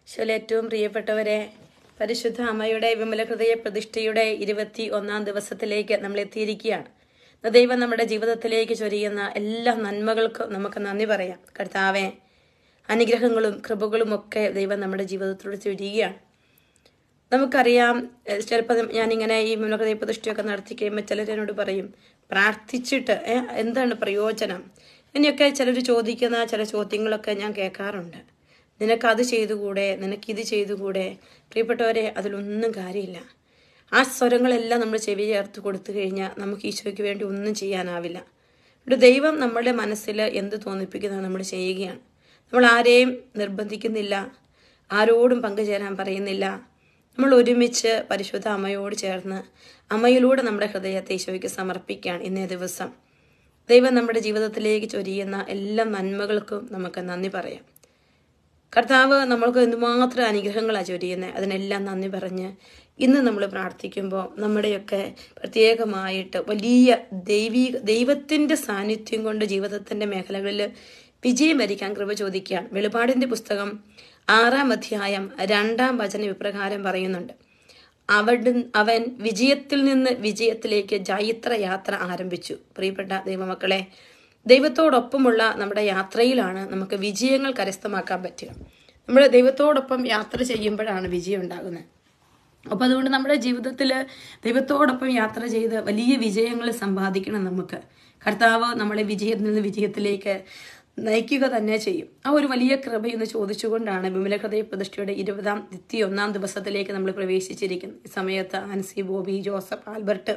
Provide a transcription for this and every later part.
ശില ഏറ്റവും പ്രിയപ്പെട്ടവരെ പരിശുദ്ധ അമ്മയുടെ വിമല ഹൃദയ പ്രതിഷ്ഠയുടെ ഇരുപത്തി ഒന്നാം ദിവസത്തിലേക്ക് നമ്മൾ എത്തിയിരിക്കുകയാണ് ഇന്ന് ദൈവം നമ്മുടെ ജീവിതത്തിലേക്ക് ചൊരിയുന്ന എല്ലാ നന്മകൾക്കും നമുക്ക് നന്ദി പറയാം കർത്താവെ അനുഗ്രഹങ്ങളും കൃപകളും ഒക്കെ ദൈവം നമ്മുടെ ജീവിതത്തിലൂടെ ചൊരിയുകയാണ് നമുക്കറിയാം എഹ് ചിലപ്പോൾ ഞാനിങ്ങനെ ഈ മുനഹൃദയ പ്രതിഷ്ഠയൊക്കെ നടത്തി കഴിയുമ്പോൾ ചിലർ എന്നോട് പറയും പ്രാർത്ഥിച്ചിട്ട് ഏ, എന്താണ് പ്രയോജനം ഇനിയൊക്കെ ചിലർ ചോദിക്കുന്ന ചില ചോദ്യങ്ങളൊക്കെ ഞാൻ കേൾക്കാറുണ്ട് നിനക്കത് ചെയ്തുകൂടെ നിനക്കിത് ചെയ്തുകൂടെ പ്രിയപ്പെട്ടവരെ അതിലൊന്നും കാര്യമില്ല ആ സ്വരങ്ങളെല്ലാം നമ്മൾ ചെവി ചേർത്ത് കൊടുത്തു കഴിഞ്ഞാൽ നമുക്ക് ഈശോയ്ക്ക് വേണ്ടി ഒന്നും ചെയ്യാനാവില്ല ഒരു ദൈവം നമ്മുടെ മനസ്സിൽ എന്ത് തോന്നിപ്പിക്കുന്നത് നമ്മൾ ചെയ്യുകയാണ് നമ്മൾ ആരെയും നിർബന്ധിക്കുന്നില്ല ആരോടും പങ്കുചേരാൻ പറയുന്നില്ല നമ്മൾ ഒരുമിച്ച് പരിശുദ്ധ അമ്മയോട് ചേർന്ന് അമ്മയിലൂടെ നമ്മുടെ ഹൃദയത്തെ ഈശോയ്ക്ക് സമർപ്പിക്കുകയാണ് ഇന്നേ ദിവസം ദൈവം നമ്മുടെ ജീവിതത്തിലേക്ക് ചൊരിയുന്ന എല്ലാ നന്മകൾക്കും നമുക്ക് നന്ദി പറയാം കർത്താവ് നമ്മൾക്ക് എന്തുമാത്രം അനുഗ്രഹങ്ങളാണ് ചൊരിയുന്നത് അതിനെല്ലാം നന്ദി പറഞ്ഞ് ഇന്ന് നമ്മൾ പ്രാർത്ഥിക്കുമ്പോൾ നമ്മുടെയൊക്കെ പ്രത്യേകമായിട്ട് വലിയ ദൈവീക ദൈവത്തിൻ്റെ സാന്നിധ്യം കൊണ്ട് ജീവിതത്തിൻ്റെ മേഖലകളിൽ വിജയം വരിക്കാൻ കൃപ ചോദിക്കുകയാണ് വെളിപാടിൻ്റെ പുസ്തകം ആറാം അധ്യായം രണ്ടാം വചനം ഇപ്രകാരം പറയുന്നുണ്ട് അവിടെ അവൻ വിജയത്തിൽ നിന്ന് വിജയത്തിലേക്ക് ജൈത്ര യാത്ര ആരംഭിച്ചു പ്രിയപ്പെട്ട ദൈവമക്കളെ ദൈവത്തോടൊപ്പമുള്ള നമ്മുടെ യാത്രയിലാണ് നമുക്ക് വിജയങ്ങൾ കരസ്ഥമാക്കാൻ പറ്റുക നമ്മൾ ദൈവത്തോടൊപ്പം യാത്ര ചെയ്യുമ്പോഴാണ് വിജയം ഉണ്ടാകുന്നത് അപ്പോൾ അതുകൊണ്ട് നമ്മുടെ ജീവിതത്തിൽ ദൈവത്തോടൊപ്പം യാത്ര ചെയ്ത് വലിയ വിജയങ്ങൾ സമ്പാദിക്കണം നമുക്ക് കർത്താവ് നമ്മളെ വിജയത്തിൽ നിന്ന് വിജയത്തിലേക്ക് നയിക്കുക തന്നെ ചെയ്യും ആ ഒരു വലിയ കൃപ എന്ന് ചോദിച്ചുകൊണ്ടാണ് വിമല ഹൃദയ പ്രതിഷ്ഠയുടെ ഇരുപതാം ഒന്നാം ദിവസത്തിലേക്ക് നമ്മൾ പ്രവേശിച്ചിരിക്കുന്നത് ഈ സമയത്ത് Ancy Bobby Joseph Albert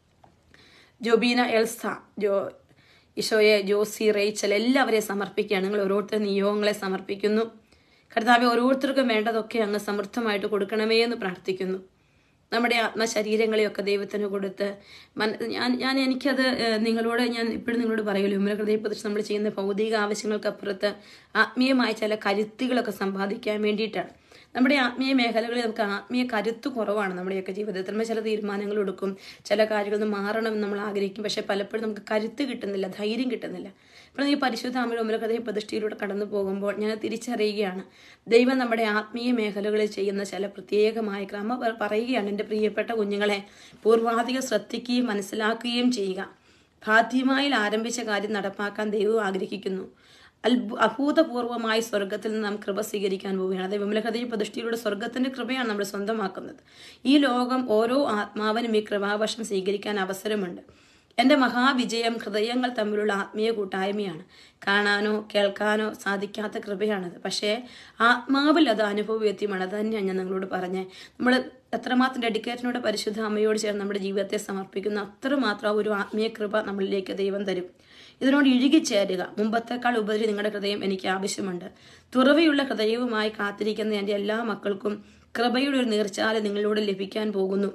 Jobina Elsa Jo ഈശോയെ ജോസി റേച്ചൽ എല്ലാവരെയും സമർപ്പിക്കുകയാണ് നിങ്ങൾ ഓരോരുത്തർ നിയോഗങ്ങളെ സമർപ്പിക്കുന്നു കർത്താവെ ഓരോരുത്തർക്കും വേണ്ടതൊക്കെ അങ്ങ് സമൃദ്ധമായിട്ട് കൊടുക്കണമേ എന്ന് പ്രാർത്ഥിക്കുന്നു നമ്മുടെ ആത്മശരീരങ്ങളെയൊക്കെ ദൈവത്തിന് കൊടുത്ത് മന ഞാൻ ഞാൻ എനിക്കത് ഏഹ്, നിങ്ങളോട് ഞാൻ ഇപ്പോഴും നിങ്ങളോട് പറയുമല്ലോ ഉമ്മര ഹൃദയ പ്രതിഷ്ഠ നമ്മൾ ചെയ്യുന്ന ഭൗതിക ആവശ്യങ്ങൾക്കപ്പുറത്ത് ആത്മീയമായ ചില കരുത്തുകളൊക്കെ സമ്പാദിക്കാൻ വേണ്ടിയിട്ടാണ് നമ്മുടെ ആത്മീയ മേഖലകളിൽ നമുക്ക് ആത്മീയ കരുത്ത് കുറവാണ് നമ്മുടെയൊക്കെ ജീവിതത്തിൽ നമ്മൾ ചില തീരുമാനങ്ങൾ എടുക്കും ചില കാര്യങ്ങളിൽ നിന്ന് മാറണമെന്ന് നമ്മൾ ആഗ്രഹിക്കും പക്ഷെ പലപ്പോഴും നമുക്ക് കരുത്ത് കിട്ടുന്നില്ല ധൈര്യം കിട്ടുന്നില്ല അപ്പോൾ ഈ പരിശുദ്ധ അമ്മയുടെ ഉമ്മല ഹൃദയ പ്രതിഷ്ഠയിലൂടെ കടന്നു പോകുമ്പോൾ ഞാൻ തിരിച്ചറിയുകയാണ് ദൈവം നമ്മുടെ ആത്മീയ മേഖലകളിൽ ചെയ്യുന്ന ചില പ്രത്യേകമായ ക്രമ പ- പറയുകയാണ് എൻ്റെ പ്രിയപ്പെട്ട കുഞ്ഞുങ്ങളെ പൂർവാധികം ശ്രദ്ധിക്കുകയും മനസ്സിലാക്കുകയും ചെയ്യുക ഭാദ്യമായിൽ ആരംഭിച്ച കാര്യം നടപ്പാക്കാൻ ദൈവം ആഗ്രഹിക്കുന്നു അത്ഭു അഭൂതപൂർവമായി സ്വർഗത്തിൽ നിന്ന് നാം കൃപ സ്വീകരിക്കാൻ പോവുകയാണ് അതായത് വിമലഹൃദയ പ്രതിഷ്ഠയിലൂടെ സ്വർഗത്തിന്റെ കൃപയാണ് നമ്മൾ സ്വന്തമാക്കുന്നത് ഈ ലോകം ഓരോ ആത്മാവിനും ഈ കൃപാവശം സ്വീകരിക്കാൻ അവസരമുണ്ട് എൻ്റെ മഹാവിജയം ഹൃദയങ്ങൾ തമ്മിലുള്ള ആത്മീയ കൂട്ടായ്മയാണ് കാണാനോ കേൾക്കാനോ സാധിക്കാത്ത കൃപയാണത് പക്ഷേ ആത്മാവിൽ അത് അനുഭവവേദ്യമാണ് അത് തന്നെയാണ് ഞാൻ നിങ്ങളോട് പറഞ്ഞത് നമ്മൾ എത്രമാത്രം ഡെഡിക്കേഷനോടെ പരിശുദ്ധ അമ്മയോട് ചേർന്ന് നമ്മുടെ ജീവിതത്തെ സമർപ്പിക്കുന്ന അത്രമാത്രം ഒരു ആത്മീയ കൃപ നമ്മളിലേക്ക് ദൈവം തരും ഇതിനോട് ഇഴുകിച്ചേരുക മുമ്പത്തേക്കാൾ ഉപരി നിങ്ങളുടെ ഹൃദയം എനിക്ക് ആവശ്യമുണ്ട് തുറവിയുള്ള ഹൃദയവുമായി കാത്തിരിക്കുന്ന എൻ്റെ എല്ലാ മക്കൾക്കും കൃപയുടെ ഒരു നീർച്ചാല് നിങ്ങളിലൂടെ ലഭിക്കാൻ പോകുന്നു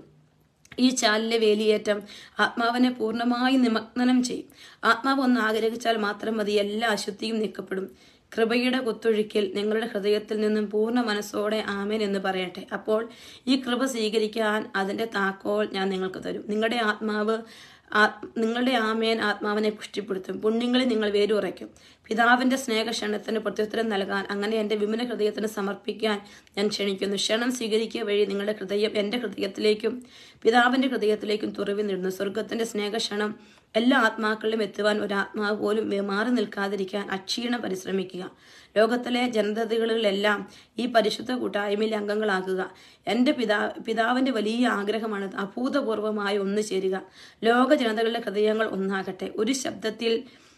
ഈ ചാലിലെ വേലിയേറ്റം ആത്മാവിനെ പൂർണ്ണമായി നിമഗ്നം ചെയ്യും ആത്മാവ് ഒന്ന് ആഗ്രഹിച്ചാൽ മാത്രം മതി എല്ലാ അശുദ്ധിയും നീക്കപ്പെടും കൃപയുടെ കുത്തൊഴുക്കിൽ നിങ്ങളുടെ ഹൃദയത്തിൽ നിന്നും പൂർണ്ണ മനസ്സോടെ ആമേൻ എന്ന് പറയട്ടെ അപ്പോൾ ഈ കൃപ സ്വീകരിക്കാൻ അതിൻ്റെ താക്കോൽ ഞാൻ നിങ്ങൾക്ക് തരും നിങ്ങളുടെ ആത്മാവ് ആ- നിങ്ങളുടെ ആമേൻ ആത്മാവിനെ പുഷ്ടിപ്പെടുത്തും പുണ്യങ്ങളിൽ നിങ്ങൾ വേരുറയ്ക്കും പിതാവിന്റെ സ്നേഹക്ഷണത്തിന് പ്രത്യുത്തരം നൽകാൻ അങ്ങനെ എൻ്റെ വിമല ഹൃദയത്തിന് സമർപ്പിക്കാൻ ഞാൻ ക്ഷണിക്കുന്നു ക്ഷണം സ്വീകരിക്കുക വഴി നിങ്ങളുടെ ഹൃദയം എൻ്റെ ഹൃദയത്തിലേക്കും പിതാവിന്റെ ഹൃദയത്തിലേക്കും തുറവി നേടുന്നു സ്വർഗത്തിന്റെ സ്നേഹക്ഷണം എല്ലാ ആത്മാക്കളിലും എത്തുവാൻ ഒരു ആത്മാവ് പോലും വേ- മാറി നിൽക്കാതിരിക്കാൻ അക്ഷീണം പരിശ്രമിക്കുക ലോകത്തിലെ ജനതകളിലെല്ലാം ഈ പരിശുദ്ധ കൂട്ടായ്മയിൽ അംഗങ്ങളാക്കുക എൻ്റെ പിതാ പിതാവിൻ്റെ വലിയ ആഗ്രഹമാണ് അഭൂതപൂർവമായി ഒന്നു ചേരുക ലോക ജനതകളുടെ ഹൃദയങ്ങൾ ഒന്നാകട്ടെ ഒരു ശബ്ദത്തിൽ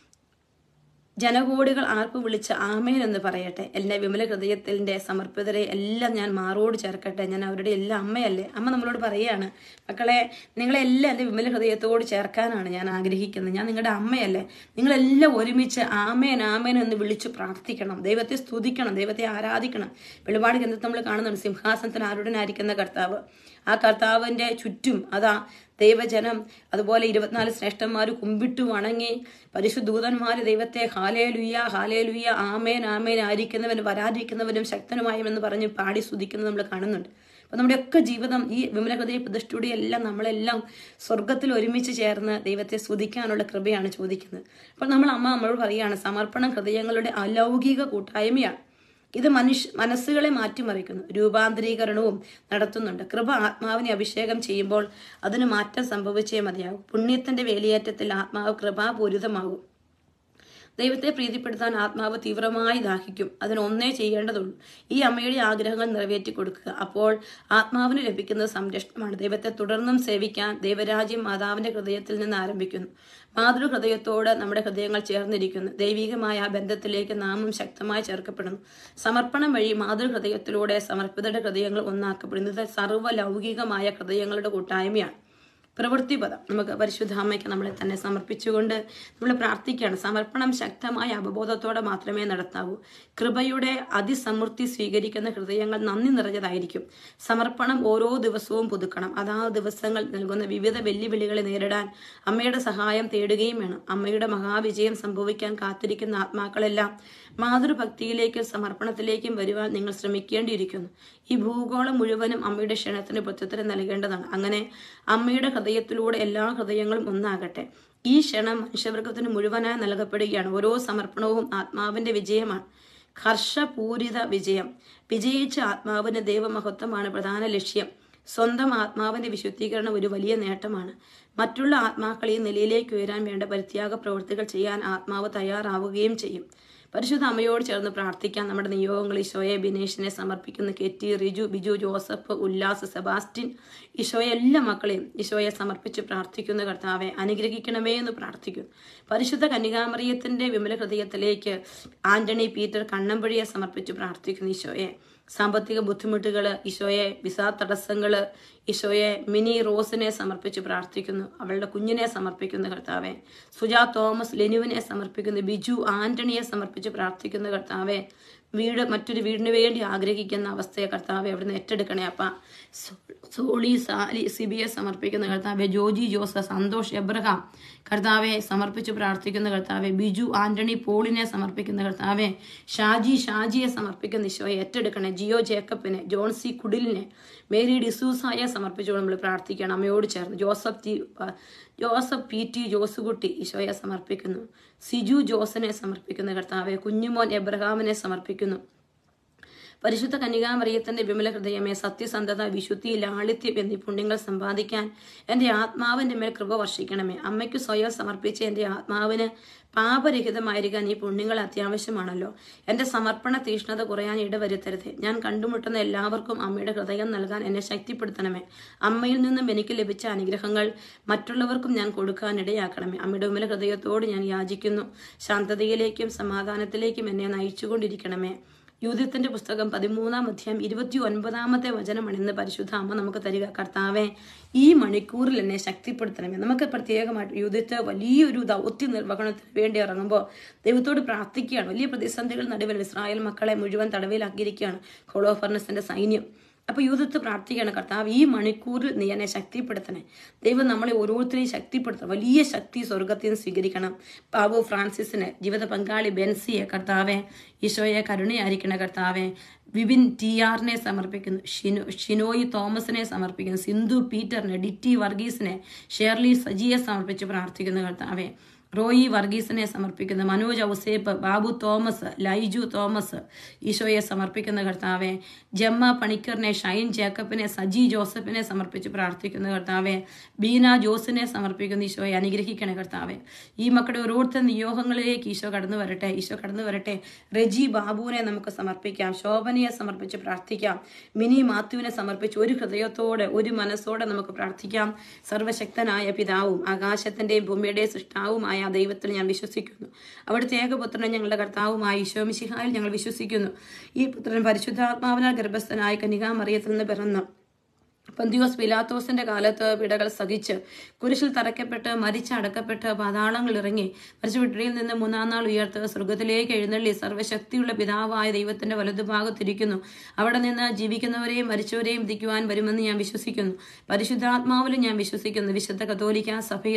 ജനകോടികൾ ആർപ്പ് വിളിച്ച് ആമേൻ എന്ന് പറയട്ടെ എല്ലാ വിമല ഹൃദയത്തിൻ്റെ സമർപ്പിതരെ എല്ലാം ഞാൻ മാറോട് ചേർക്കട്ടെ ഞാൻ അവരുടെ എല്ലാം അമ്മയല്ലേ അമ്മ നമ്മളോട് പറയുകയാണ് മക്കളെ നിങ്ങളെല്ലാം എൻ്റെ വിമല ഹൃദയത്തോട് ചേർക്കാനാണ് ഞാൻ ആഗ്രഹിക്കുന്നത് ഞാൻ നിങ്ങളുടെ അമ്മയല്ലേ നിങ്ങളെല്ലാം ഒരുമിച്ച് ആമേൻ ആമേൻ എന്ന് വിളിച്ച് പ്രാർത്ഥിക്കണം ദൈവത്തെ സ്തുതിക്കണം ദൈവത്തെ ആരാധിക്കണം വെളിപാട് ഗ്രന്ഥത്തിൽ നമ്മൾ കാണുന്നുണ്ട് സിംഹാസനത്തിൽ ആരുടനായിരിക്കുന്ന കർത്താവ് ആ കർത്താവിൻ്റെ ചുറ്റും അതാ ദൈവജനം അതുപോലെ ഇരുപത്തിനാല് ശ്രേഷ്ഠന്മാർ കുമ്പിട്ടു വണങ്ങി പരിശുദ്ധൂതന്മാർ ദൈവത്തെ ഹാലേ ലുയ്യ ഹാലേ ലുയ്യ ആമേൻ ആമേൻ ആയിരിക്കുന്നവനും വരാതിരിക്കുന്നവനും ശക്തനുമായും പറഞ്ഞ് പാടി സ്തുതിക്കുന്നത് നമ്മൾ കാണുന്നുണ്ട് അപ്പം നമ്മുടെയൊക്കെ ജീവിതം ഈ വിമല ഹൃദയ പ്രതിഷ്ഠയുടെ എല്ലാം നമ്മളെല്ലാം സ്വർഗത്തിൽ ഒരുമിച്ച് ചേർന്ന് ദൈവത്തെ സ്തുതിക്കാനുള്ള കൃപയാണ് ചോദിക്കുന്നത് അപ്പോൾ നമ്മൾ അമ്മ നമ്മളോട് പറയുകയാണ് സമർപ്പണം ഹൃദയങ്ങളുടെ അലൗകിക കൂട്ടായ്മയാണ് ഇത് മനുഷ്യ മനസ്സുകളെ മാറ്റിമറിക്കുന്നു രൂപാന്തരീകരണവും നടത്തുന്നുണ്ട് കൃപ ആത്മാവിനെ അഭിഷേകം ചെയ്യുമ്പോൾ അതിന് മാറ്റം സംഭവിച്ചേ മതിയാകും പുണ്യത്തിന്റെ വേലിയേറ്റത്തിൽ ആത്മാവ് കൃപാപൂരിതമാകും ദൈവത്തെ പ്രീതിപ്പെടുത്താൻ ആത്മാവ് തീവ്രമായി ദാഹിക്കും അതിന് ഒന്നേ ചെയ്യേണ്ടതുള്ളൂ ഈ അമ്മയുടെ ആഗ്രഹങ്ങൾ നിറവേറ്റി കൊടുക്കുക അപ്പോൾ ആത്മാവിന് ലഭിക്കുന്നത് സംരക്ഷണമാണ് ദൈവത്തെ തുടർന്നും സേവിക്കാൻ ദൈവരാജ്യം മാതാവിന്റെ ഹൃദയത്തിൽ നിന്ന് ആരംഭിക്കുന്നു മാതൃഹൃദയത്തോട് നമ്മുടെ ഹൃദയങ്ങൾ ചേർന്നിരിക്കുന്നു ദൈവികമായ ആ ബന്ധത്തിലേക്ക് നാമും ശക്തമായി ചേർക്കപ്പെടുന്നു സമർപ്പണം വഴി മാതൃഹൃദയത്തിലൂടെ സമർപ്പിതരുടെ ഹൃദയങ്ങൾ ഒന്നാക്കപ്പെടുന്നു ഇത് സർവ്വലൗകികമായ ഹൃദയങ്ങളുടെ കൂട്ടായ്മയാണ് പ്രവൃത്തിപദം നമുക്ക് പരിശുദ്ധാമ്മയ്ക്ക് നമ്മളെ തന്നെ സമർപ്പിച്ചുകൊണ്ട് നമ്മൾ പ്രാർത്ഥിക്കുകയാണ് സമർപ്പണം ശക്തമായ അവബോധത്തോടെ മാത്രമേ നടത്താവൂ കൃപയുടെ അതിസമൃദ്ധി സ്വീകരിക്കുന്ന ഹൃദയങ്ങൾ നന്ദി നിറഞ്ഞതായിരിക്കും സമർപ്പണം ഓരോ ദിവസവും പുതുക്കണം അതാ ദിവസങ്ങൾ നൽകുന്ന വിവിധ വെല്ലുവിളികളെ നേരിടാൻ അമ്മയുടെ സഹായം തേടുകയും വേണം അമ്മയുടെ മഹാവിജയം സംഭവിക്കാൻ കാത്തിരിക്കുന്ന ആത്മാക്കളെല്ലാം മാതൃഭക്തിയിലേക്കും സമർപ്പണത്തിലേക്കും വരുവാൻ നിങ്ങൾ ശ്രമിക്കേണ്ടിയിരിക്കുന്നു ഈ ഭൂഗോളം മുഴുവനും അമ്മയുടെ ക്ഷണത്തിന് പ്രത്യുത്തരം നൽകേണ്ടതാണ് അങ്ങനെ അമ്മയുടെ ഹൃദയത്തിലൂടെ എല്ലാ ഹൃദയങ്ങളും ഒന്നാകട്ടെ ഈ ക്ഷണം മനുഷ്യവർഗത്തിന് മുഴുവനായി നൽകപ്പെടുകയാണ് ഓരോ സമർപ്പണവും ആത്മാവിന്റെ വിജയമാണ് ഹർഷപൂരിത വിജയം വിജയിച്ച ആത്മാവിന് ദൈവമഹത്വമാണ് പ്രധാന ലക്ഷ്യം സ്വന്തം ആത്മാവിന്റെ വിശുദ്ധീകരണം ഒരു വലിയ നേട്ടമാണ് മറ്റുള്ള ആത്മാക്കൾ ഈ നിലയിലേക്ക് ഉയരാൻ വേണ്ട പരിത്യാഗ പ്രവൃത്തികൾ ചെയ്യാൻ ആത്മാവ് തയ്യാറാവുകയും ചെയ്യും പരിശുദ്ധ അമ്മയോട് ചേർന്ന് പ്രാർത്ഥിക്കാൻ നമ്മുടെ നിയോഗങ്ങൾ ഈശോയെ ബിനേഷിനെ സമർപ്പിക്കുന്ന കെറ്റി റിജു ബിജു ജോസഫ് ഉല്ലാസ് സെബാസ്റ്റിൻ ഈശോയെ എല്ലാ മക്കളെയും ഈശോയെ സമർപ്പിച്ച് പ്രാർത്ഥിക്കുന്ന കർത്താവെ അനുഗ്രഹിക്കണമേ എന്ന് പ്രാർത്ഥിക്കുന്നു പരിശുദ്ധ കന്യകാമറിയത്തിന്റെ വിമല ഹൃദയത്തിലേക്ക് ആന്റണി പീറ്റർ കണ്ണമ്പഴിയെ സമർപ്പിച്ച് പ്രാർത്ഥിക്കുന്നു ഈശോയെ സാമ്പത്തിക ബുദ്ധിമുട്ടുകൾ ഈശോയെ വിസ തടസ്സങ്ങള് ഈശോയെ മിനി റോസിനെ സമർപ്പിച്ച് പ്രാർത്ഥിക്കുന്നു അവളുടെ കുഞ്ഞിനെ സമർപ്പിക്കുന്ന കർത്താവെ സുജാ തോമസ് ലെനുവിനെ സമർപ്പിക്കുന്നു ബിജു ആന്റണിയെ സമർപ്പിച്ച് പ്രാർത്ഥിക്കുന്ന കർത്താവെ വീട് മറ്റൊരു വീടിന് വേണ്ടി ആഗ്രഹിക്കുന്ന അവസ്ഥയെ കർത്താവെ അവിടുന്ന് ഏറ്റെടുക്കണേ അപ്പ സോ- സോളി സാലി സിബിയെ സമർപ്പിക്കുന്ന കർത്താവെ ജോജി ജോസഫ് സന്തോഷ് എബ്രഹാം കർത്താവെ സമർപ്പിച്ച് പ്രാർത്ഥിക്കുന്ന കർത്താവെ ബിജു ആന്റണി പോളിനെ സമർപ്പിക്കുന്ന കർത്താവെ ഷാജി ഷാജിയെ സമർപ്പിക്കുന്ന ഈശോയെ ഏറ്റെടുക്കണേ ജിയോ ജേക്കബിനെ ജോൺസി കുടിലിനെ മേരി ഡിസൂസായെ സമർപ്പിച്ചുകൊണ്ട് നമ്മൾ പ്രാർത്ഥിക്കണം അമ്മയോട് ചേർന്ന് Joseph T Joseph P T Josekutty ഈശോയെ സമർപ്പിക്കുന്നു സിജു ജോസിനെ സമർപ്പിക്കുന്ന കർത്താവെ കുഞ്ഞുമോൻ എബ്രഹാമിനെ സമർപ്പിക്കുന്നു പരിശുദ്ധ കന്യകാമറിയത്തിന്റെ വിമല ഹൃദയമേ സത്യസന്ധത വിശുദ്ധി ലാളിത്യം എന്നീ പുണ്യങ്ങൾ സമ്പാദിക്കാൻ എൻ്റെ ആത്മാവിന്റെ മേൽ കൃപ വർഷിക്കണമേ അമ്മയ്ക്ക് സ്വയം സമർപ്പിച്ച എൻ്റെ ആത്മാവിന് പാപരഹിതമായിരിക്കാൻ ഈ പുണ്യങ്ങൾ അത്യാവശ്യമാണല്ലോ എൻ്റെ സമർപ്പണ തീഷ്ണത കുറയാൻ ഇടവരുത്തരുത് ഞാൻ കണ്ടുമുട്ടുന്ന എല്ലാവർക്കും അമ്മയുടെ ഹൃദയം നൽകാൻ എന്നെ ശക്തിപ്പെടുത്തണമേ അമ്മയിൽ നിന്നും എനിക്ക് ലഭിച്ച അനുഗ്രഹങ്ങൾ മറ്റുള്ളവർക്കും ഞാൻ കൊടുക്കാൻ ഇടയാക്കണമേ അമ്മയുടെ വിമല ഹൃദയത്തോട് ഞാൻ യാചിക്കുന്നു ശാന്തതയിലേക്കും സമാധാനത്തിലേക്കും എന്നെ നയിച്ചുകൊണ്ടിരിക്കണമേ യൂതിത്തിന്റെ പുസ്തകം പതിമൂന്നാം അധ്യായം ഇരുപത്തി ഒൻപതാമത്തെ വചനമാണ് ഇന്ന് പരിശുദ്ധ അമ്മ നമുക്ക് തരിക കർത്താവെ ഈ മണിക്കൂറിൽ എന്നെ ശക്തിപ്പെടുത്തണമേ നമുക്ക് പ്രത്യേകമായിട്ട് യൂതിത്ത് വലിയൊരു ദൗത്യ നിർവഹണത്തിന് വേണ്ടി ഇറങ്ങുമ്പോൾ ദൈവത്തോട് പ്രാർത്ഥിക്കുകയാണ് വലിയ പ്രതിസന്ധികൾ നടുവിൽ ഇസ്രായേൽ മക്കളെ മുഴുവൻ തടവിലാക്കിയിരിക്കുകയാണ് ഹോളോഫർണസിന്റെ സൈന്യം അപ്പൊ യൂതത്ത് പ്രാർത്ഥിക്കുകയാണ് കർത്താവ് ഈ മണിക്കൂറിൽ നീ എന്നെ ശക്തിപ്പെടുത്തണേ ദൈവം നമ്മളെ ഓരോരുത്തരെയും ശക്തിപ്പെടുത്തണം വലിയ ശക്തി സ്വർഗത്തിൽ നിന്ന് സ്വീകരിക്കണം ബാബു ഫ്രാൻസിസിന് ജീവിത പങ്കാളി ബെൻസിയെ കർത്താവെ ഈശോയെ കരുണയായിരിക്കണ കർത്താവെ വിപിൻ ടി ആറിനെ സമർപ്പിക്കുന്നു ഷിനോ ഷിനോയി തോമസിനെ സമർപ്പിക്കുന്നു സിന്ധു പീറ്ററിനെ ഡിറ്റി വർഗീസിനെ ഷേർലി സജിയെ സമർപ്പിച്ച് പ്രാർത്ഥിക്കുന്നു കർത്താവെ റോയി വർഗീസിനെ സമർപ്പിക്കുന്ന മനോജ് ഔസേപ്പ് ബാബു തോമസ് ലൈജു തോമസ് ഈശോയെ സമർപ്പിക്കുന്ന കർത്താവെ ജമ്മ പണിക്കറിനെ ഷൈൻ ജേക്കബിനെ സജി ജോസഫിനെ സമർപ്പിച്ച് പ്രാർത്ഥിക്കുന്ന കർത്താവെ ബീന ജോസിനെ സമർപ്പിക്കുന്ന ഈശോയെ അനുഗ്രഹിക്കണേ കർത്താവെ ഈ മക്കളുടെ ഓരോരുത്തർ നിയോഗങ്ങളിലേക്ക് ഈശോ കടന്നു വരട്ടെ ഈശോ കടന്നു വരട്ടെ റെജി ബാബുവിനെ നമുക്ക് സമർപ്പിക്കാം ശോഭനയെ സമർപ്പിച്ച് പ്രാർത്ഥിക്കാം മിനി മാത്യുവിനെ സമർപ്പിച്ച് ഒരു ഹൃദയത്തോടെ ഒരു മനസ്സോടെ നമുക്ക് പ്രാർത്ഥിക്കാം സർവശക്തനായ പിതാവും ആകാശത്തിന്റെയും ഭൂമിയുടെയും സൃഷ്ടാവുമായ ആ ദൈവത്തിൽ ഞാൻ വിശ്വസിക്കുന്നു അവിടുത്തെ ഏകപുത്രനെ ഞങ്ങളുടെ കർത്താവുമായ ഈശോമിശിഹായിൽ ഞങ്ങൾ വിശ്വസിക്കുന്നു ഈ പുത്രൻ പരിശുദ്ധാത്മാവിനാൽ ഗർഭസ്ഥനായ കനികാമറിയത്തിൽ നിന്ന് പിറന്നു പന്തിയോസ് പിലാത്തോസിന്റെ കാലത്ത് പിടകൾ സഹിച്ച് കുരിശിൽ തറയ്ക്കപ്പെട്ട് മരിച്ചടക്കപ്പെട്ട് പാതാളങ്ങൾ ഇറങ്ങി മരിച്ച വിട്ടടിയിൽ നിന്ന് മൂന്നാം നാൾ ഉയർത്ത് സ്വർഗത്തിലേക്ക് എഴുന്നള്ളി സർവ്വശക്തിയുള്ള പിതാവായ ദൈവത്തിന്റെ വലതുഭാഗത്തിരിക്കുന്നു അവിടെ നിന്ന് ജീവിക്കുന്നവരെയും മരിച്ചവരെയും വിധിക്കുവാൻ വരുമെന്ന് ഞാൻ വിശ്വസിക്കുന്നു പരിശുദ്ധാത്മാവിലും ഞാൻ വിശ്വസിക്കുന്നു വിശുദ്ധ കത്തോലിക്ക സഭയിലും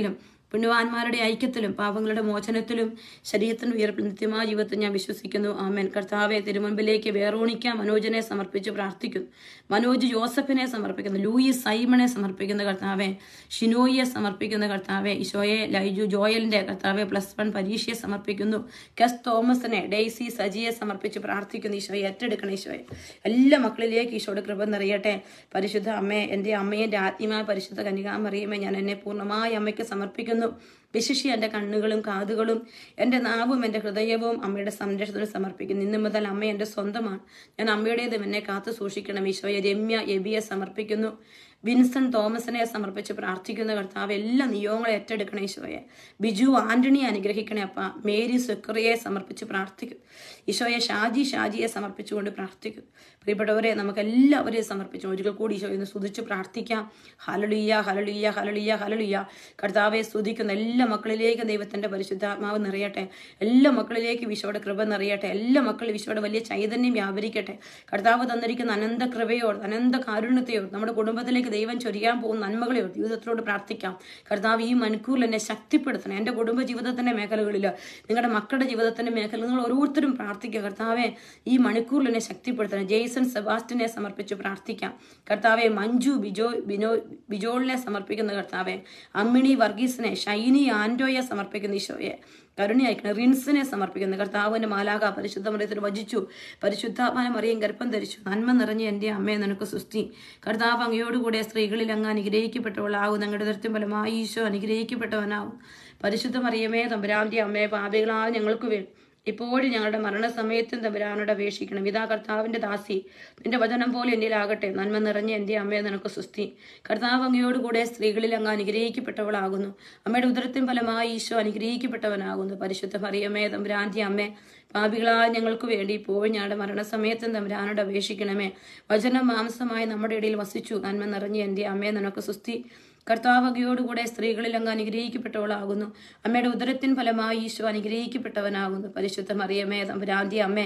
പുണ്യവാന്മാരുടെ ഐക്യത്തിലും പാപങ്ങളുടെ മോചനത്തിലും ശരീരത്തിന് ഉയർപ്പിൽ നിത്യമായ ജീവിതത്തിൽ ഞാൻ വിശ്വസിക്കുന്നു ആമേൻ കർത്താവെ തിരുമുൻപിലേക്ക് വേറോണിക്ക മനോജിനെ സമർപ്പിച്ച് പ്രാർത്ഥിക്കുന്നു മനോജ് ജോസഫിനെ സമർപ്പിക്കുന്നു ലൂയി സൈമണെ സമർപ്പിക്കുന്ന കർത്താവെ ഷിനോയിയെ സമർപ്പിക്കുന്ന കർത്താവെ ഈശോയെ ലൈജു ജോയലിന്റെ കർത്താവെ പ്ലസ് വൺ പരീക്ഷയെ സമർപ്പിക്കുന്നു കെസ് തോമസിനെ ഡെയ്സി സജിയെ സമർപ്പിച്ച് പ്രാർത്ഥിക്കുന്നു ഈശോയെ ഏറ്റെടുക്കണം ഈശോയെ എല്ലാ മക്കളിലേക്ക് ഈശോയുടെ കൃപ നിറയട്ടെ പരിശുദ്ധ അമ്മേ എൻ്റെ അമ്മയെ എൻ്റെ ആത്മീയമായ പരിശുദ്ധ കന്യകാമറിയുമേ ഞാൻ എന്നെ പൂർണ്ണമായി അമ്മയ്ക്ക് സമർപ്പിക്കുന്നു വിശിഷി എൻ്റെ കണ്ണുകളും കാതുകളും എൻ്റെ നാവും എൻ്റെ ഹൃദയവും അമ്മയുടെ സംരക്ഷണത്തിന് സമർപ്പിക്കുന്നു ഇന്നു മുതൽ അമ്മ എൻ്റെ സ്വന്തമാണ് ഞാൻ അമ്മയുടേതും എന്നെ കാത്തു സൂക്ഷിക്കണം ഈശോയെ രമ്യ എബിയെ സമർപ്പിക്കുന്നു വിൻസൺ തോമസിനെ സമർപ്പിച്ച് പ്രാർത്ഥിക്കുന്ന കർത്താവ് എല്ലാ നിയോഗങ്ങളും ഏറ്റെടുക്കണേ ഈശോയെ ബിജു ആന്റണിയെ അനുഗ്രഹിക്കണേ അപ്പ മേരി സുക്രിയെ സമർപ്പിച്ച് പ്രാർത്ഥിക്കും ഈശോയെ ഷാജി ഷാജിയെ സമർപ്പിച്ചുകൊണ്ട് പ്രാർത്ഥിക്കും പ്രിയപ്പെട്ടവരെ നമുക്ക് എല്ലാവരെയും സമർപ്പിച്ചു ഒരിക്കൽ കൂടി ഈശോ ഇന്ന് സ്തുതിച്ച് പ്രാർത്ഥിക്കാം ഹലളിയ ഹലളിയ ഹലളിയ ഹലളിയ കർത്താവെ സ്തുതിക്കുന്ന എല്ലാ മക്കളിലേക്കും ദൈവത്തിന്റെ പരിശുദ്ധാത്മാവ് നിറയട്ടെ എല്ലാ മക്കളിലേക്കും ഈശോയുടെ കൃപ നിറയട്ടെ എല്ലാ മക്കളും ഈശോയുടെ വലിയ ചൈതന്യം വ്യാപരിക്കട്ടെ കർത്താവ് തന്നിരിക്കുന്ന അനന്ത കൃപയോട് അനന്ത കാരുണ്യത്തെയോട് നമ്മുടെ കുടുംബത്തിലേക്ക് ദൈവം ചൊരിയാൻ പോകുന്ന നന്മകളെയോട് ജീവിതത്തിലോട് പ്രാർത്ഥിക്കാം കർത്താവ് ഈ മണിക്കൂറിൽ എന്നെ ശക്തിപ്പെടുത്തണം എൻ്റെ കുടുംബ ജീവിതത്തിന്റെ മേഖലകളിൽ നിങ്ങളുടെ മക്കളുടെ ജീവിതത്തിന്റെ മേഖല നിങ്ങൾ ഓരോരുത്തരും പ്രാർത്ഥിക്കുക കർത്താവെ ഈ മണിക്കൂറിൽ എന്നെ ശക്തിപ്പെടുത്തണം ജെയ്സൺ സെബാസ്റ്റിനെ സമർപ്പിച്ച് പ്രാർത്ഥിക്കാം കർത്താവെ മഞ്ജു ബിജോ ബിനോ ബിജോളിനെ സമർപ്പിക്കുന്ന കർത്താവെ അമ്മിണി വർഗീസിനെ ഷൈനി ആൻഡോയെ സമർപ്പിക്കുന്ന ഈശോയെ കരുണയായിക്കണം റിൻസിനെ സമർപ്പിക്കുന്ന കർത്താവിന്റെ മാലാക പരിശുദ്ധ മറിയത്തിൽ വജിച്ചു പരിശുദ്ധാത്മാന മറിയം ഗർഭം ധരിച്ചു നന്മ നിറഞ്ഞ എൻ്റെ അമ്മയെ നിനക്ക് സുസ്തി കർത്താവ് അങ്ങയോടുകൂടെ സ്ത്രീകളിൽ അങ്ങ് അനുഗ്രഹിക്കപ്പെട്ടവളാവും ഞങ്ങളുടെ ദൃത്യം ഫലമായി ഈശോ അനുഗ്രഹിക്കപ്പെട്ടവനാവും പരിശുദ്ധ മറിയമേ തമ്പുരാന്റെ അമ്മയെ പാപികളായ ഞങ്ങൾക്ക് വേണ്ടി ഇപ്പോഴും ഞങ്ങളുടെ മരണസമയത്തും തമ്പുരാനോട് അപേക്ഷിക്കണം ഇതാ കർത്താവിന്റെ ദാസി നിന്റെ വചനം പോലെ എന്നിലാകട്ടെ നന്മ നിറഞ്ഞ എൻ്റെ അമ്മയെ നിനക്ക് സുസ്തി കർത്താവ് അങ്ങയോടുകൂടെ സ്ത്രീകളിൽ അങ്ങ് അനുഗ്രഹിക്കപ്പെട്ടവളാകുന്നു അമ്മയുടെ ഉദരത്തിൻ ഫലമായി ഈശോ അനുഗ്രഹിക്കപ്പെട്ടവനാകുന്നു പരിശുദ്ധ മറിയമേ തമ്പുരാന്റെ അമ്മേ പാപികളായ ഞങ്ങൾക്ക് വേണ്ടി ഇപ്പോഴും ഞങ്ങളുടെ മരണസമയത്തും തമ്പുരാനോട് അപേക്ഷിക്കണമേ വചനം മാംസമായി നമ്മുടെ ഇടയിൽ വസിച്ചു നന്മ നിറഞ്ഞ എൻ്റെ അമ്മയെ നിനക്ക് സുസ്തി കർത്താവകയോടുകൂടെ സ്ത്രീകളിൽ അങ്ങ് അനുഗ്രഹിക്കപ്പെട്ടവളാകുന്നു അമ്മയുടെ ഉദരത്തിൻ ഫലമായി ഈശോ അനുഗ്രഹിക്കപ്പെട്ടവനാകുന്നു പരിശുദ്ധ മറിയമേ തമ്പുരാന്തി അമ്മേ